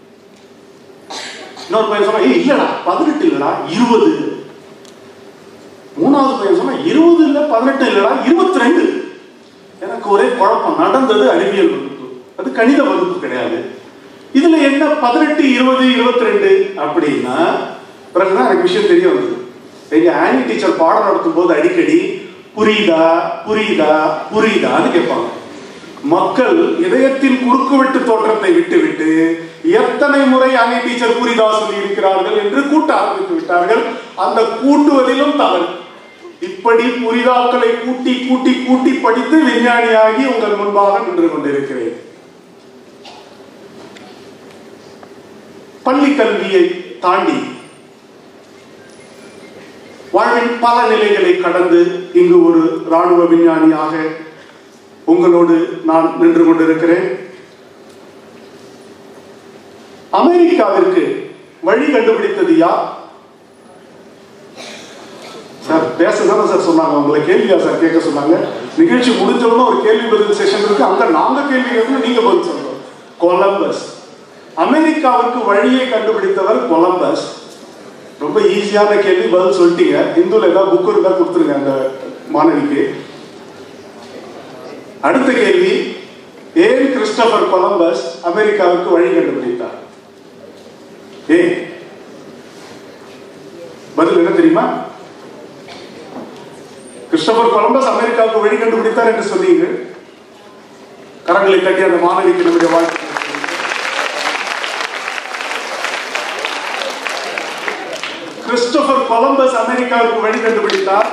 Speaker 7: இன்னொரு பையன் சொன்னா "ஏய், இல்லடா பதினெட்டு இல்லடா இருபது மூணாவது பையன் சொன்னா இருபது இல்ல பதினெட்டு இல்லடா இருபத்தி ரெண்டு எனக்கு ஒரே குழப்பம் நடந்தது அறிவியல் வகுப்பு அது கணித வகுப்பு கிடையாது இதுல என்ன பதினெட்டு இருபது இருபத்தி ரெண்டு அப்படின்னா பிறகுதான் எனக்கு விஷயம் தெரிய வந்தது எங்க ஆனி டீச்சர் பாடம் நடத்தும் போது அடிக்கடி புரியுதா புரியுதா புரியுதான்னு கேட்பாங்க மக்கள் இதயத்தின் குறுக்குவெட்டு தோற்றத்தை விட்டுவிட்டு எத்தனை முறை ஆனி டீச்சர் புரிதா சொல்லி இருக்கிறார்கள் என்று கூட்ட ஆரம்பித்து விட்டார்கள் அந்த கூட்டுவதிலும் தவறு இப்படி புரிதாக்களை கூட்டி கூட்டி கூட்டி படித்து விஞ்ஞானியாகி உங்கள் முன்பாக நின்று கொண்டிருக்கிறேன் பள்ளி கல்வியை தாண்டி வாழ்வின் பல நிலைகளை கடந்து இங்கு ஒரு ராணுவ விஞ்ஞானியாக உங்களோடு நான் நின்று கொண்டிருக்கிறேன் அமெரிக்காவிற்கு வழி கண்டுபிடித்தது யார் சார் பேசதானே சார் சொன்னாங்க உங்களை கேள்வியா சார் கேட்க சொன்னாங்க நிகழ்ச்சி முடிஞ்சவொடனே ஒரு கேள்வி பதில் செஷன் இருக்கு அங்க நாங்க கேள்வி கேட்கணும் நீங்க பதில் சொல்லணும் கொலம்பஸ் அமெரிக்காவுக்கு வழியை கண்டுபிடித்தவர் கொலம்பஸ் ரொம்ப ஈஸியான கேள்வி பதில் சொல்லிட்டீங்க இந்துல ஏதாவது புக் இருந்தா கொடுத்துருங்க அந்த மாணவிக்கு அடுத்த கேள்வி ஏன் கிறிஸ்டபர் கொலம்பஸ் அமெரிக்காவுக்கு வழி கண்டுபிடித்தார் ஏன் பதில் என்ன தெரியுமா கிறிஸ்டபர் கொலம்பஸ் அமெரிக்காவுக்கு வழி கண்டுபிடித்தார் என்று சொன்னீங்க கரங்களை கட்டி அந்த மாணவிக்கு நம்முடைய வாழ்க்கை கிறிஸ்டோபர் கொலம்பஸ் அமெரிக்காவுக்கு வழி கண்டுபிடித்தார்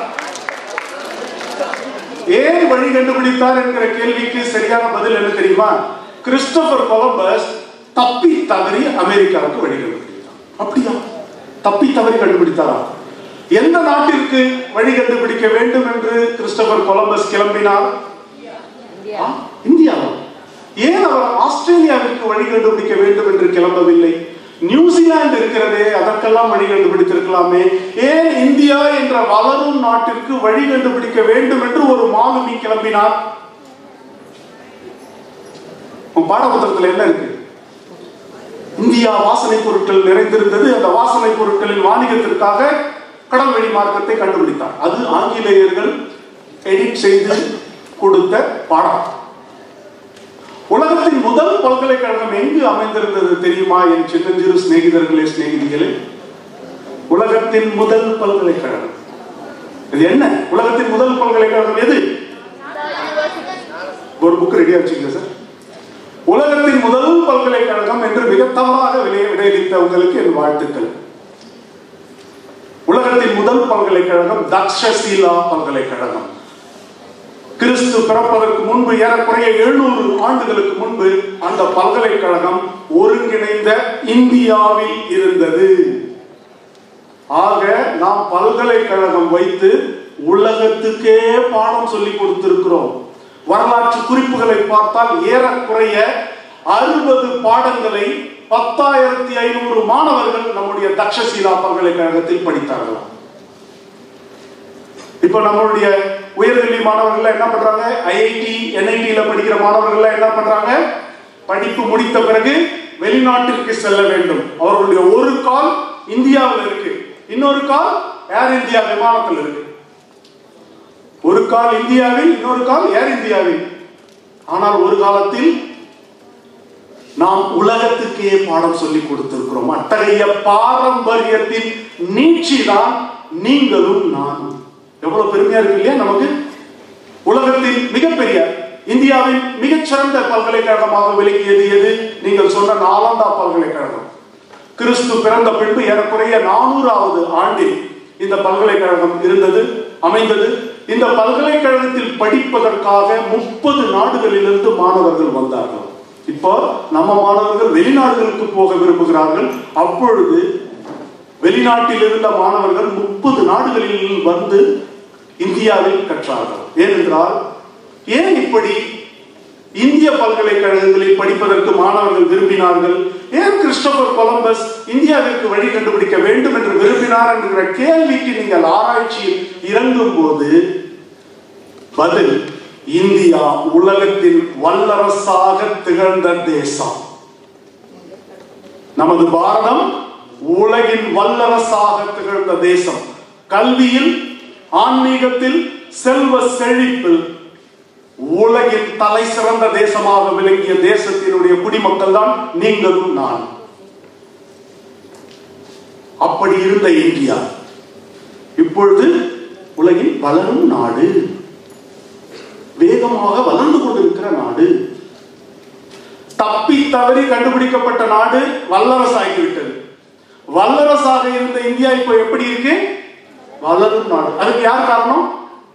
Speaker 7: ஏன் வழி கண்டுபிடித்தார் என்கிற கேள்விக்கு சரியான பதில் என்ன தெரியுமா கிறிஸ்டோபர் கொலம்பஸ் தப்பி தவறி அமெரிக்காவுக்கு வழி கண்டுபிடித்தார் அப்படியா தப்பி தவறி கண்டுபிடித்தாரா எந்த நாட்டிற்கு வழி கண்டுபிடிக்க வேண்டும் என்று கிறிஸ்டோபர் கொலம்பஸ் கிளம்பினார் ஆ, இந்தியாவா ஏன் அவர் ஆஸ்திரேலியாவிற்கு வழி கண்டுபிடிக்க வேண்டும் என்று கிளம்பவில்லை நியூசிலாந்து இருக்கிறதே அதற்கெல்லாம் வழி கண்டுபிடித்திருக்கலாமே ஏன் இந்தியா என்ற வளரும் நாட்டிற்கு வழி கண்டுபிடிக்க வேண்டும் என்று ஒரு மாலுமி கிளம்பினார் உன் பாடப்புத்தகத்துல என்ன இருக்கு இந்தியா வாசனை பொருட்கள் நிறைந்திருந்தது அந்த வாசனை பொருட்களின் வாணிகத்திற்காக கடல் வழி மார்க்கத்தை கண்டுபிடித்தார் அது ஆங்கிலேயர்கள் எடிட் செய்து கொடுத்த பாடம் உலகத்தின் முதல் பல்கலைக்கழகம் எங்கு அமைந்திருந்தது தெரியுமா என் சின்னஞ்சிறு சிநேகிதர்களே சிநேகிதிகளே உலகத்தின் முதல் பல்கலைக்கழகம் இது என்ன உலகத்தின் முதல் பல்கலைக்கழகம் எது ஒரு புக் ரெடியா வச்சுக்கங்க சார் உலகத்தின் முதல் பல்கலைக்கழகம் என்று மிக தவறாக விலை விடையளித்த உங்களுக்கு என் வாழ்த்துக்கள் உலகத்தின் முதல் பல்கலைக்கழகம் தக்ஷசீலா பல்கலைக்கழகம் கிறிஸ்து பிறப்பதற்கு முன்பு ஏறக்குறைய எழுநூறு ஆண்டுகளுக்கு முன்பு அந்த பல்கலைக்கழகம் ஒருங்கிணைந்த இந்தியாவில் இருந்தது ஆக நாம் பல்கலைக்கழகம் வைத்து உலகத்துக்கே பாடம் சொல்லி கொடுத்திருக்கிறோம் வரலாற்று குறிப்புகளை பார்த்தால் ஏறக்குறைய அறுபது பாடங்களை பத்தாயிரத்தி ஐநூறு மாணவர்கள் நம்முடைய தக்ஷசீலா பல்கலைக்கழகத்தில் படித்தார்களாம் இப்ப நம்மளுடைய உயர்கல்வி மாணவர்கள் என்ன பண்றாங்க ஐஐடி என்ஐடியில படிக்கிற மாணவர்கள் என்ன பண்றாங்க படிப்பு முடித்த பிறகு வெளிநாட்டிற்கு செல்ல வேண்டும் அவர்களுடைய ஒரு கால் இந்தியாவில் இருக்கு இன்னொரு கால் ஏர் இந்தியா விமானத்தில் இருக்கு ஒரு கால் இந்தியாவில் இன்னொரு கால் ஏர் இந்தியாவில் ஆனால் ஒரு காலத்தில் நாம் உலகத்துக்கே பாடம் சொல்லி கொடுத்திருக்கிறோம் அத்தகைய பாரம்பரியத்தின் நீட்சி தான் நீங்களும் நானும் எவ்வளவு பெருமையா இருக்கு இல்லையா நமக்கு உலகத்தின் மிகப்பெரிய இந்தியாவின் மிகச்சிறந்த பல்கலைக்கழகமாக விளங்கியது எது நீங்கள் சொன்ன நாலந்தா பல்கலைக்கழகம் கிறிஸ்து பிறந்த பின்பு ஏறக்குறைய நானூறாவது ஆண்டில் இந்த பல்கலைக்கழகம் இருந்தது அமைந்தது இந்த பல்கலைக்கழகத்தில் படிப்பதற்காக முப்பது நாடுகளிலிருந்து மாணவர்கள் வந்தார்கள் இப்போ நம்ம மாணவர்கள் வெளிநாடுகளுக்கு போக விரும்புகிறார்கள் அப்பொழுது வெளிநாட்டில் இருந்த மாணவர்கள் முப்பது நாடுகளில் வந்து இந்தியாவில் கற்றார்கள் ஏனென்றால் ஏன் இப்படி இந்திய பல்கலைக்கழகங்களில் படிப்பதற்கு மாணவர்கள் விரும்பினார்கள் ஏன் கிறிஸ்டோபர் கொலம்பஸ் இந்தியாவிற்கு வழி கண்டுபிடிக்க வேண்டும் என்று விரும்பினார் என்கிற கேள்விக்கு நீங்கள் ஆராய்ச்சியில் இறங்கும் போது பதில் இந்தியா உலகத்தில் வல்லரசாக திகழ்ந்த தேசம் நமது பாரதம் உலகின் வல்லரசாக திகழ்ந்த தேசம் கல்வியில் ஆன்மீகத்தில் செல்வ செழிப்பில் உலகின் தலை சிறந்த தேசமாக விளங்கிய தேசத்தினுடைய குடிமக்கள் தான் நீங்களும் நான் அப்படி இருந்த இந்தியா இப்பொழுது உலகின் வளரும் நாடு வேகமாக வளர்ந்து கொண்டிருக்கிற நாடு தப்பி தவறி கண்டுபிடிக்கப்பட்ட நாடு வல்லரசாகிவிட்டது வல்லரசாக இருந்த இந்தியா இப்போ எப்படி இருக்கு வளரும் நாடு அதுக்கு யார் காரணம்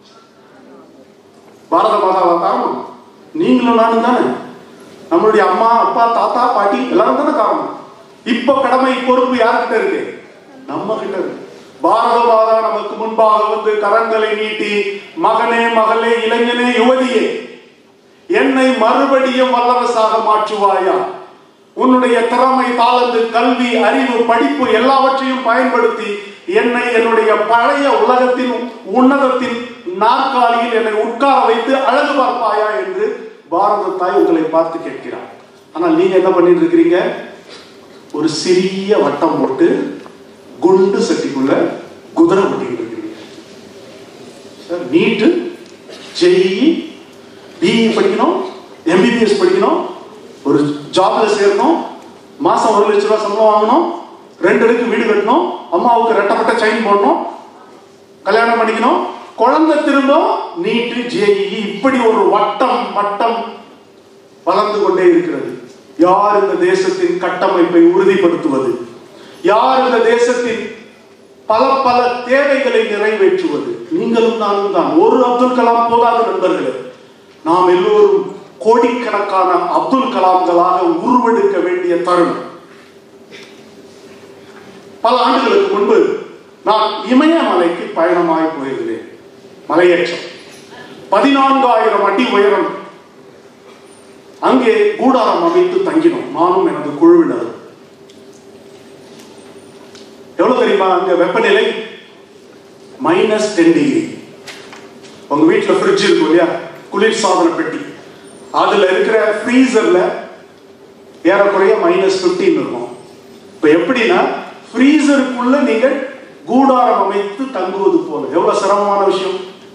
Speaker 7: பாரத மாதாவா காரணம் நீங்களும் நானும் தானே நம்மளுடைய அம்மா அப்பா தாத்தா பாட்டி எல்லாரும் தானே காரணம் இப்ப கடமை பொறுப்பு யார்கிட்ட இருக்கு நம்ம கிட்ட இருக்கு பாரத மாதா நமக்கு முன்பாக வந்து கரங்களை நீட்டி மகனே மகளே இளைஞனே யுவதியே என்னை மறுபடியும் வல்லரசாக மாற்றுவாயா உன்னுடைய திறமை தாளந்து கல்வி அறிவு படிப்பு எல்லாவற்றையும் பயன்படுத்தி என்னை என்னுடைய பழைய உலகத்தின் உன்னதத்தின் நாற்காலியில் என்னை உட்கார வைத்து அழகு பார்ப்பாயா என்று பாரத தாய் உங்களை பார்த்து கேட்கிறார் ஆனால் நீங்க என்ன பண்ணிட்டு இருக்கிறீங்க ஒரு சிறிய வட்டம் போட்டு குண்டு சட்டிக்குள்ள குதிரை ஓட்டிட்டு இருக்கிறீங்க சார் நீட்டு ஜெஇ பிஇ படிக்கணும் எம்பிபிஎஸ் படிக்கணும் ஒரு ஜாப்ல சேரணும் மாசம் ஒரு லட்ச ரூபாய் சம்பளம் வாங்கணும் ரெண்டு அடுக்கு வீடு கட்டணும் அம்மாவுக்கு ரெட்டப்பட்ட செயின் போடணும் கல்யாணம் பண்ணிக்கணும் குழந்தை திரும்ப நீட்டு ஜேஇ இப்படி ஒரு வட்டம் வட்டம் வளர்ந்து கொண்டே இருக்கிறது யார் இந்த தேசத்தின் கட்டமைப்பை உறுதிப்படுத்துவது யார் இந்த தேசத்தின் பல பல தேவைகளை நிறைவேற்றுவது நீங்களும் நானும் தான் ஒரு அப்துல் கலாம் போதாது நண்பர்களே நாம் எல்லோரும் கோடிக்கணக்கான அப்துல் கலாம்களாக உருவெடுக்க வேண்டிய தருணம் பல ஆண்டுகளுக்கு முன்பு நான் இமயமலைக்கு பயணமாய் போயிருந்தேன் மலையேற்றம் பதினான்காயிரம் அடி உயரம் அங்கே கூடாரம் அமைத்து தங்கினோம் நானும் எனது குழுவினர் எவ்வளவு தெரியுமா அங்க வெப்பநிலை மைனஸ் டென் டிகிரி உங்க வீட்டுல ஃப்ரிட்ஜ் இருக்கும் இல்லையா குளிர் சாதன பெட்டி அதுல இருக்கிற ஃப்ரீசர்ல ஏறக்குறைய மைனஸ் பிப்டீன் இருக்கும் இப்ப எப்படின்னா ஃப்ரீசருக்குள்ள நீங்கள் கூடாரம் அமைத்து தங்குவது போல எவ்வளவு சிரமமான விஷயம்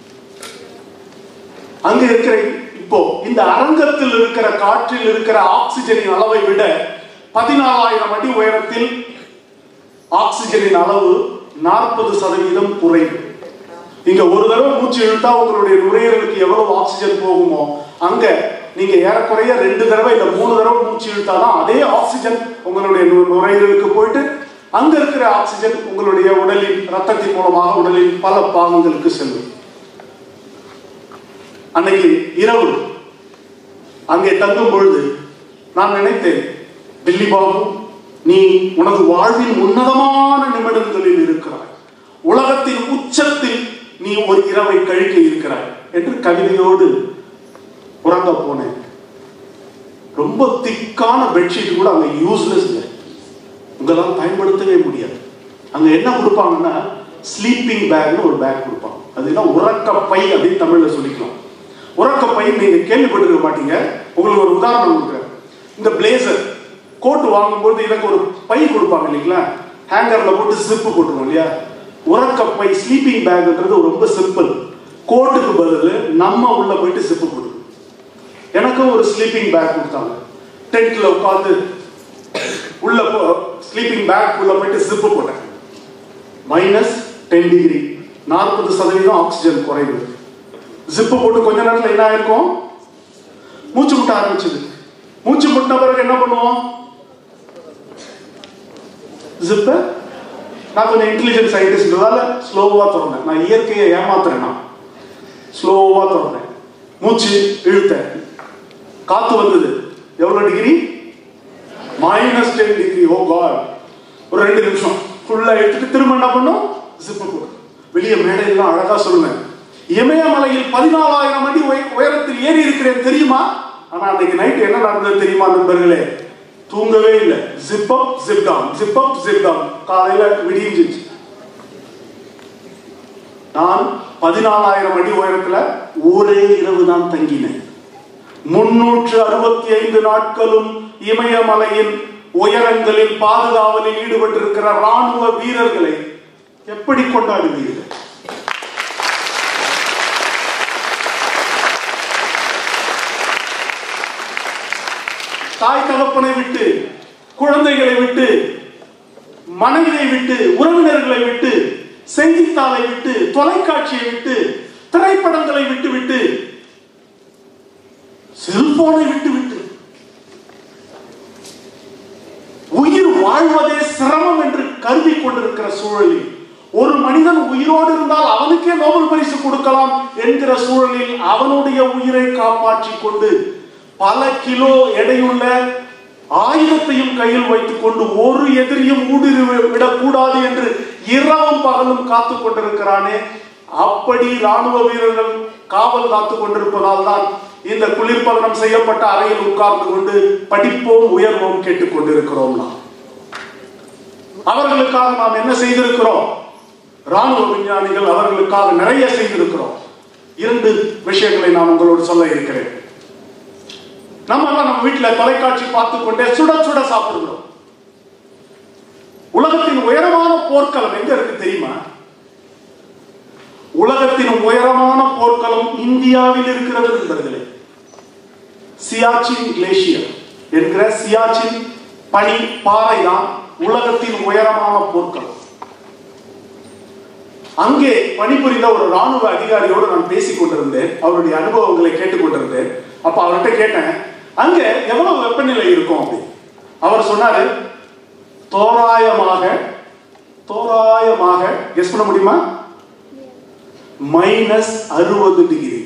Speaker 7: அங்க இருக்கிற இப்போ இந்த அரங்கத்தில் இருக்கிற காற்றில் இருக்கிற ஆக்சிஜனின் அளவை விட பதினாலாயிரம் அடி உயரத்தில் ஆக்சிஜனின் அளவு நாற்பது சதவீதம் குறைவு இங்க ஒரு தடவை மூச்சு இழுத்தா உங்களுடைய நுரையீரலுக்கு எவ்வளவு ஆக்சிஜன் போகுமோ அங்க நீங்க ஏறக்குறைய ரெண்டு தடவை இல்ல மூணு தடவை மூச்சு இழுத்தாதான் அதே ஆக்சிஜன் உங்களுடைய நு- நுரையீரலுக்கு போயிட்டு அங்க இருக்கிற ஆக்சிஜன் உங்களுடைய உடலின் ரத்தத்தின் மூலமாக உடலின் பல பாகங்களுக்கு செல்லும் அன்னைக்கு இரவு அங்கே தங்கும் பொழுது நான் நினைத்தேன் டில்லி பாபு நீ உனது வாழ்வின் உன்னதமான நிமிடங்களில் இருக்கிறாய் உலகத்தின் உச்சத்தில் நீ ஒரு இரவை கழிக்க இருக்கிறாய் என்று கவிதையோடு உறங்க போனேன் ரொம்ப திக்கான பெட்ஷீட் கூட அங்க யூஸ்லெஸ் உங்களால் பயன்படுத்தவே முடியாது அங்க என்ன கொடுப்பாங்கன்னா ஸ்லீப்பிங் பேக்னு ஒரு பேக் கொடுப்பாங்க அது என்ன உறக்க பை அப்படின்னு தமிழ்ல சொல்லிக்கலாம் உறக்க பை நீங்க கேள்விப்பட்டிருக்க மாட்டீங்க உங்களுக்கு ஒரு உதாரணம் கொடுக்குறேன் இந்த பிளேசர் கோட் வாங்கும்போது எனக்கு ஒரு பை கொடுப்பாங்க இல்லைங்களா ஹேங்கர்ல போட்டு சிப்பு போட்டுருவோம் இல்லையா உறக்க பை ஸ்லீப்பிங் பேக்ன்றது ரொம்ப சிம்பிள் கோட்டுக்கு பதில் நம்ம உள்ள போயிட்டு சிப்பு போட்டு எனக்கும் ஒரு ஸ்லீப்பிங் பேக் கொடுத்தாங்க டென்ட்ல உட்காந்து உள்ள ஸ்லீப்பிங் பேக் உள்ள போயிட்டு சிப்பு போட்டேன் மைனஸ் டென் டிகிரி நாற்பது சதவீதம் ஆக்சிஜன் குறைவு ஜிப்பு போட்டு கொஞ்ச நேரத்துல என்ன ஆயிருக்கும் மூச்சு முட்ட ஆரம்பிச்சது மூச்சு முட்டின பிறகு என்ன பண்ணுவோம் ஜிப்ப நான் கொஞ்சம் இன்டெலிஜென்ட் சயின்டிஸ்ட்னால ஸ்லோவா திறந்தேன் நான் இயற்கையை ஏமாத்துறேன் நான் ஸ்லோவா திறந்தேன் மூச்சு இழுத்தேன் காத்து வந்தது எவ்வளவு degree minus ten degree oh God ஒரு ரெண்டு நிமிஷம் ஃபுல்லா எடுத்துட்டு திரும்ப என்ன பண்ணும் ஜிப்பு போடு வெளியே மேடையெல்லாம் அழகா சொல்லுவேன் இமயமலையில் பதினாலாயிரம் அடி உய- உயரத்தில் ஏறி இருக்கிறேன் தெரியுமா ஆனா அன்னைக்கு நைட் என்ன நடந்தது தெரியுமா நண்பர்களே தூங்கவே இல்லை zip up zip down zip up zip down காலையில விடிஞ்சிச்சு நான் பதினாலாயிரம் அடி உயரத்துல ஒரே இரவு தான் தங்கினேன் முன்னூற்று அறுபத்தி ஐந்து நாட்களும் இமயமலையின் உயரங்களில் பாதுகாவலில் ஈடுபட்டிருக்கிற ராணுவ வீரர்களை எப்படி கொண்டாடுவீர்கள் தாய் தகப்பனை விட்டு குழந்தைகளை விட்டு மனைவியை விட்டு உறவினர்களை விட்டு செய்தித்தாளை விட்டு தொலைக்காட்சியை விட்டு திரைப்படங்களை விட்டு விட்டு செல்போனை விட்டு விட்டு உயிர் வாழ்வதே சிரமம் என்று கருதி கொண்டிருக்கிற சூழலில் ஒரு மனிதன் உயிரோடு இருந்தால் அவனுக்கே நோபல் பரிசு கொடுக்கலாம் என்கிற சூழலில் அவனுடைய உயிரை காப்பாற்றிக் கொண்டு பல கிலோ எடையுள்ள ஆயுதத்தையும் கையில் வைத்துக் கொண்டு ஒரு எதிரியும் ஊடுருவி விடக்கூடாது என்று இரவும் பகலும் காத்துக் கொண்டிருக்கிறானே அப்படி ராணுவ வீரர்கள் காவல் காத்துக் கொண்டிருப்பதால் தான் இந்த குளிர்பதனம் செய்யப்பட்ட அறையில் உட்கார்ந்து கொண்டு படிப்போம் உயர்வோம் கேட்டுக் கொண்டிருக்கிறோம் நாம் அவர்களுக்காக நாம் என்ன செய்திருக்கிறோம் ராணுவ விஞ்ஞானிகள் அவர்களுக்காக நிறைய செய்திருக்கிறோம் இரண்டு விஷயங்களை நான் உங்களோடு சொல்ல இருக்கிறேன் நம்ம எல்லாம் நம்ம வீட்டுல தொலைக்காட்சி பார்த்து கொண்டே சுட சுட சாப்பிடுகிறோம் உலகத்தின் உயரமான போர்க்களம் எங்க இருக்கு தெரியுமா உலகத்தின் உயரமான போர்க்களம் இந்தியாவில் இருக்கிறது நண்பர்களே சியாச்சின் கிளேசியர் என்கிற சியாச்சின் பனி பாறை தான் உலகத்தின் உயரமான போர்க்களம் அங்கே பணிபுரிந்த ஒரு ராணுவ அதிகாரியோடு நான் பேசிக் கொண்டிருந்தேன் அவருடைய அனுபவங்களை கேட்டுக்கொண்டிருந்தேன் அப்ப அவர்கிட்ட கேட்டேன் அங்க எவ்வளவு வெப்பநிலை இருக்கும் அப்படி அவர் சொன்னாரு தோராயமாக தோராயமாக கெஸ் பண்ண முடியுமா மைனஸ் அறுபது டிகிரி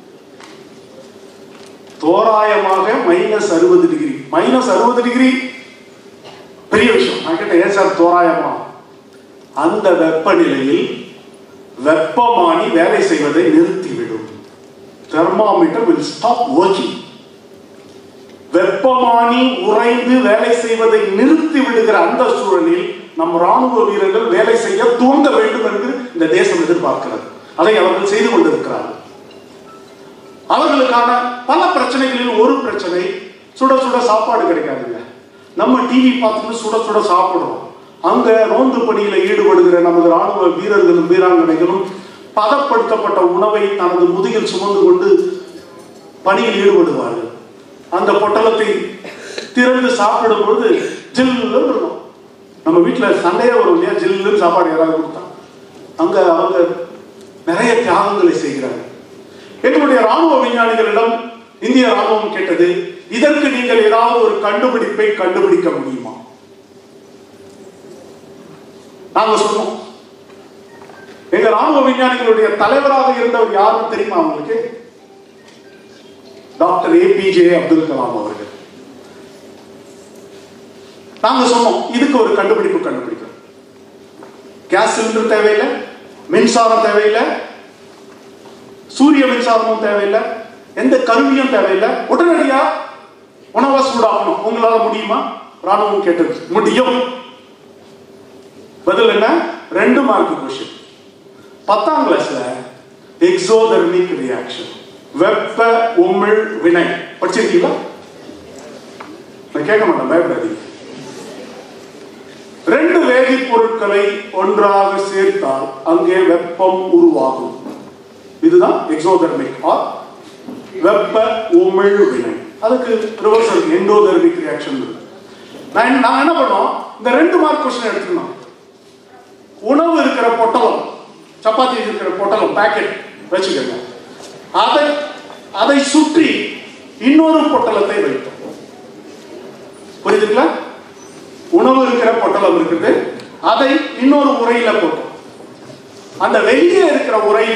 Speaker 7: தோராயமாக மைனஸ் அறுபது டிகிரி மைனஸ் அறுபது டிகிரி பெரிய விஷயம் நான் கேட்டேன் ஏன் சார் தோராயமா அந்த வெப்பநிலையில் வெப்பமானி வேலை செய்வதை நிறுத்திவிடும் தெர்மாமீட்டர் will stop working வெப்பமானி உறைந்து வேலை செய்வதை நிறுத்தி விடுகிற அந்த சூழலில் நம் ராணுவ வீரர்கள் வேலை செய்ய துவங்க வேண்டும் என்று இந்த தேசம் எதிர்பார்க்கிறது அதை அவர்கள் செய்து கொண்டிருக்கிறார்கள் அவர்களுக்கான பல பிரச்சனைகளில் ஒரு பிரச்சனை சுட சுட சாப்பாடு கிடைக்காதுங்க நம்ம டிவி பார்த்துட்டு சுட சுட சாப்பிடுறோம் அங்க ரோந்து பணியில ஈடுபடுகிற நமது ராணுவ வீரர்களும் வீராங்கனைகளும் பதப்படுத்தப்பட்ட உணவை தனது முதுகில் சுமந்து கொண்டு பணியில் ஈடுபடுவார்கள் அந்த பொட்டலத்தை திறந்து சாப்பிடும் பொழுது ஜில்லுன்னு இருக்கும் நம்ம வீட்டுல சண்டையே வரும் இல்லையா ஜில்லுன்னு சாப்பாடு யாராவது கொடுத்தா அங்க அவங்க நிறைய தியாகங்களை செய்கிறார்கள் எங்களுடைய ராணுவ விஞ்ஞானிகளிடம் இந்திய ராணுவம் கேட்டது இதற்கு நீங்கள் ஏதாவது ஒரு கண்டுபிடிப்பை கண்டுபிடிக்க முடியுமா நாங்க சொன்னோம் எங்க ராணுவ விஞ்ஞானிகளுடைய தலைவராக இருந்தவர் யாருன்னு தெரியுமா உங்களுக்கு டாக்டர் ஏபிஜே அப்துல் கலாம் அவர்கள் நாங்க சொன்னோம் இதுக்கு ஒரு கண்டுபிடிப்பு கண்டுபிடிக்கிறோம் கேஸ் சிலிண்டர் தேவையில்லை மின்சாரம் தேவையில்லை சூரிய மின்சாரமும் தேவையில்லை எந்த கருவியும் தேவையில்லை உடனடியா உணவை சூடாக்கணும் உங்களால முடியுமா ராணுவம் கேட்டது முடியும் பதில் என்ன ரெண்டு மார்க் கொஸ்டின் பத்தாம் கிளாஸ்ல எக்ஸோதர்மிக் ரியாக்ஷன் வெப்ப உமிழ் வினை படிச்சிருக்கீங்களா நான் கேட்க மாட்டேன் பயப்படாதீங்க ரெண்டு வேதிப்பொருட்களை ஒன்றாக சேர்த்தால் அங்கே வெப்பம் உருவாகும் இதுதான் எக்ஸோதர்மிக் ஆர் வெப்ப உமிழ் வினை அதுக்கு ரிவர்சல் எண்டோதர்மிக் ரியாக்ஷன் இருக்கு நான் என்ன- நாங்க என்ன பண்ணோம் இந்த ரெண்டு மார்க் கொஸ்டின் எடுத்துக்கணும் உணவு இருக்கிற பொட்டலம் சப்பாத்தி இருக்கிற பொட்டலம் பாக்கெட் வச்சுக்கோங்க அதை அதை சுற்றி இன்னொரு பொட்டலத்தை வைத்தோம் புரியுதுங்களா உணவு இருக்கிற பொட்டலம் இருக்குது அதை இன்னொரு உரையில போட்டோம் அந்த வெளியே இருக்கிற உரையில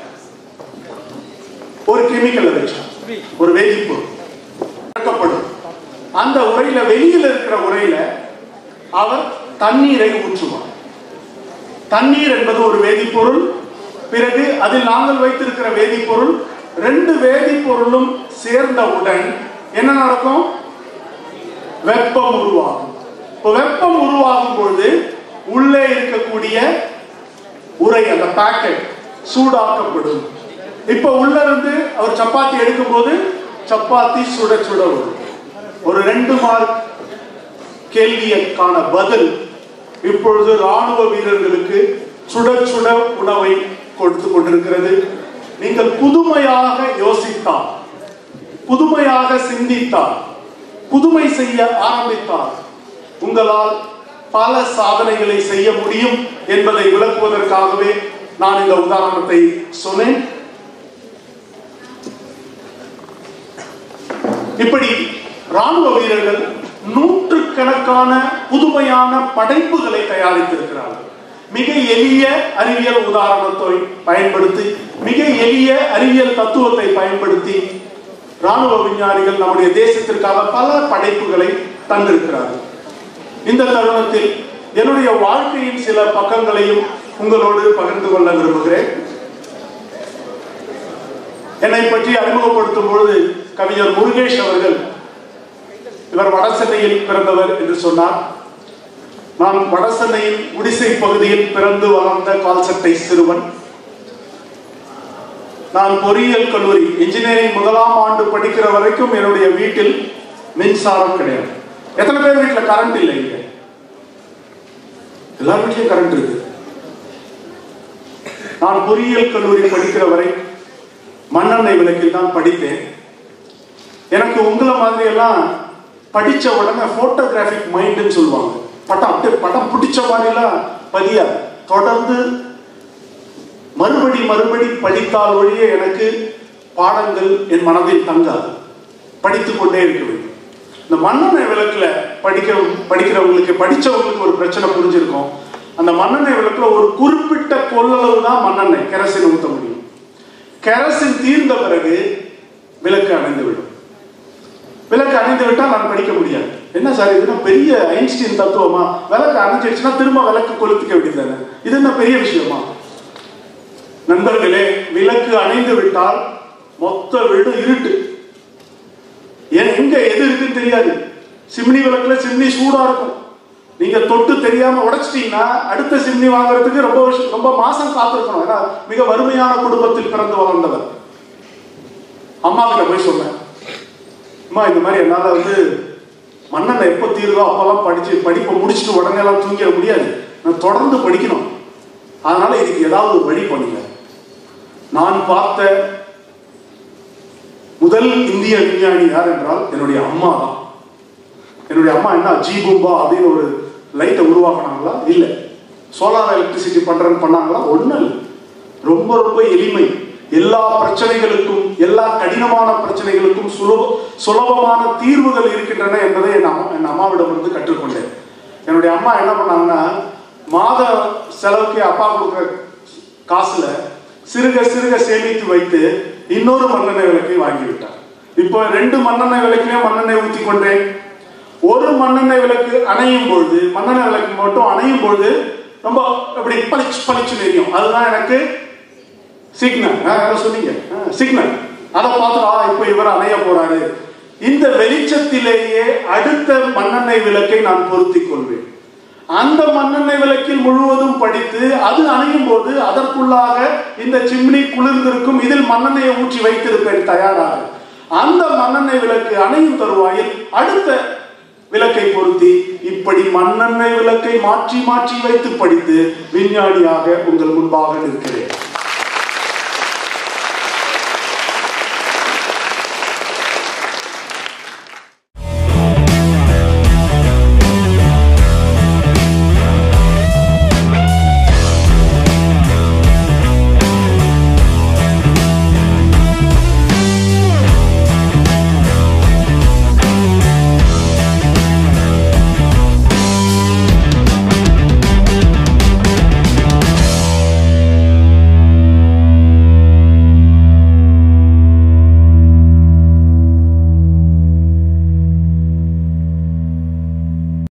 Speaker 7: ஒரு கெமிக்கல் வச்சோம் ஒரு வேதிப்பொருள் இறக்கப்படும் அந்த உரையில வெளியில இருக்கிற உரையில அவர் தண்ணீரை ஊற்றுவார் தண்ணீர் என்பது ஒரு வேதிப்பொருள் பிறகு அதில் நாங்கள் வைத்திருக்கிற வேதிப்பொருள் ரெண்டு வேதிப்பொருளும் சேர்ந்தவுடன் என்ன நடக்கும் வெப்பம் உருவாகும் இப்போ வெப்பம் உருவாகும் பொழுது உள்ளே இருக்கக்கூடிய உரை அந்த பாக்கெட் சூடாக்கப்படும் இப்ப உள்ள இருந்து அவர் சப்பாத்தி எடுக்கும் போது சப்பாத்தி சுட சுட வரும் ஒரு ரெண்டு மார்க் கேள்வியற்கான பதில் இப்பொழுது ராணுவ வீரர்களுக்கு சுட சுட உணவை கொடுத்து கொண்டிருக்கிறது நீங்கள் புதுமையாக யோசித்தால் புதுமையாக சிந்தித்தால் புதுமை செய்ய ஆரம்பித்தால் உங்களால் பல சாதனைகளை செய்ய முடியும் என்பதை விளக்குவதற்காகவே நான் இந்த உதாரணத்தை சொன்னேன் இப்படி ராணுவ வீரர்கள் நூற்றுக்கணக்கான புதுமையான படைப்புகளை தயாரித்திருக்கிறார்கள் மிக எளிய அறிவியல் உதாரணத்தை பயன்படுத்தி மிக எளிய அறிவியல் தத்துவத்தை பயன்படுத்தி ராணுவ விஞ்ஞானிகள் நம்முடைய தேசத்திற்காக பல படைப்புகளை தந்திருக்கிறார்கள் இந்த தருணத்தில் என்னுடைய வாழ்க்கையின் சில பக்கங்களையும் உங்களோடு பகிர்ந்து கொள்ள விரும்புகிறேன் என்னை பற்றி அறிமுகப்படுத்தும் பொழுது கவிஞர் முருகேஷ் அவர்கள் இவர் வடசென்னையில் பிறந்தவர் என்று சொன்னார் நான் வடசென்னையின் குடிசை பகுதியில் பிறந்து வளர்ந்த கால்சட்டை சிறுவன் நான் பொறியியல் கல்லூரி இன்ஜினியரிங் முதலாம் ஆண்டு படிக்கிற வரைக்கும் என்னுடைய வீட்டில் மின்சாரம் கிடையாது எத்தனை பேர் வீட்டில் கரண்ட் இல்லை இங்க எல்லா வீட்லயும் கரண்ட் இருக்கு நான் பொறியியல் கல்லூரி படிக்கிற வரை மண்ணெண்ணெய் விளக்கில் தான் படித்தேன் எனக்கு உங்களை மாதிரி எல்லாம் படிச்ச உடனே போட்டோகிராஃபிக் மைண்டுன்னு சொல்லுவாங்க படம் அப்படியே படம் பிடிச்ச மாதிரிலாம் பதியாது தொடர்ந்து மறுபடி மறுபடி படித்தால் ஒழிய எனக்கு பாடங்கள் என் மனதில் தங்காது படித்துக் கொண்டே இருக்க வேண்டும் இந்த மண்ணெண்ணெய் விளக்குல படிக்கிற படிக்கிறவங்களுக்கு படிச்சவங்களுக்கு ஒரு பிரச்சனை புரிஞ்சிருக்கும் அந்த மண்ணெண்ணெய் விளக்குல ஒரு குறிப்பிட்ட கொள்ளளவு தான் மண்ணெண்ணெய் கெரசின் ஊற்ற முடியும் கெரசின் தீர்ந்த பிறகு விளக்கு அணைந்து விடும் விளக்கு அணைந்து விட்டால் நான் படிக்க முடியாது என்ன சார் இதுனா பெரிய ஐன்ஸ்டீன் தத்துவமா விளக்கு அணைஞ்சிடுச்சுன்னா திரும்ப விளக்கு கொளுத்திக்க வேண்டியதானே இது என்ன பெரிய விஷயமா நண்பர்களே விளக்கு அணைந்து விட்டால் மொத்த வீடு இருட்டு ஏன் எங்க எது இருக்குன்னு தெரியாது சிம்னி விளக்குல சிம்னி சூடா இருக்கும் நீங்க தொட்டு தெரியாம உடைச்சிட்டீங்கன்னா அடுத்த சிம்னி வாங்குறதுக்கு ரொம்ப வருஷம் ரொம்ப மாசம் காத்திருக்கணும் ஏன்னா மிக வறுமையான குடும்பத்தில் பிறந்து வளர்ந்தவர் அம்மா கிட்ட போய் சொன்னேன் அம்மா இந்த மாதிரி என்னால வந்து மண்ணெண்ணெய் எப்போ தீருதோ அப்பெல்லாம் படிச்சு படிப்பை முடிச்சுட்டு உடனே எல்லாம் தூங்கிட முடியாது நான் தொடர்ந்து படிக்கணும் அதனால இதுக்கு ஏதாவது ஒரு வழி பண்ணுங்க நான் பார்த்த முதல் இந்திய விஞ்ஞானி யார் என்றால் என்னுடைய அம்மா தான் என்னுடைய அம்மா என்ன ஜீபூம்பா அப்படின்னு ஒரு லைட்டை உருவாக்குனாங்களா இல்லை சோலார் எலக்ட்ரிசிட்டி பண்றேன்னு பண்ணாங்களா ஒன்றும் இல்லை ரொம்ப ரொம்ப எளிமை எல்லா பிரச்சனைகளுக்கும் எல்லா கடினமான பிரச்சனைகளுக்கும் சுலப சுலபமான தீர்வுகள் இருக்கின்றன என்பதை என் அம்மா என் அம்மாவிடம் இருந்து கற்றுக்கொண்டேன் என்னுடைய அம்மா என்ன பண்ணாங்கன்னா மாத மாத செலவுக்கு அப்பா கொடுக்குற காசுல சிறுக சிறுக சேமித்து வைத்து இன்னொரு மண்ணெண்ணெய் விளக்கை வாங்கி விட்டார் இப்போ ரெண்டு மண்ணெண்ணெய் விளக்கிலே மண்ணெண்ணெய் ஊத்தி கொண்டேன் ஒரு மண்ணெண்ணெய் விளக்கு அணையும் பொழுது மண்ணெண்ணெய் விளக்கு மட்டும் அணையும் பொழுது ரொம்ப அப்படி பளிச்சு பளிச்சு எரியும் அதுதான் எனக்கு சிக்னல் யாரோ சொன்னீங்க சிக்னல் அதை பார்த்துட்டு ஆ இப்போ இவர் அணைய போறாரு இந்த வெளிச்சத்திலேயே அடுத்த மண்ணெண்ணெய் விளக்கை நான் பொருத்திக் கொள்வேன் அந்த மண்ணெண்ணெய் விளக்கில் முழுவதும் படித்து அது அணையும் போது அதற்குள்ளாக இந்த சிம்னி குளிர்ந்திருக்கும் இதில் மண்ணெண்ணெயை ஊற்றி வைத்திருப்பேன் தயாராக அந்த மண்ணெண்ணெய் விளக்கு அணையும் தருவாயில் அடுத்த விளக்கை பொருத்தி இப்படி மண்ணெண்ணெய் விளக்கை மாற்றி மாற்றி வைத்து படித்து விஞ்ஞானியாக உங்கள் முன்பாக நிற்கிறேன்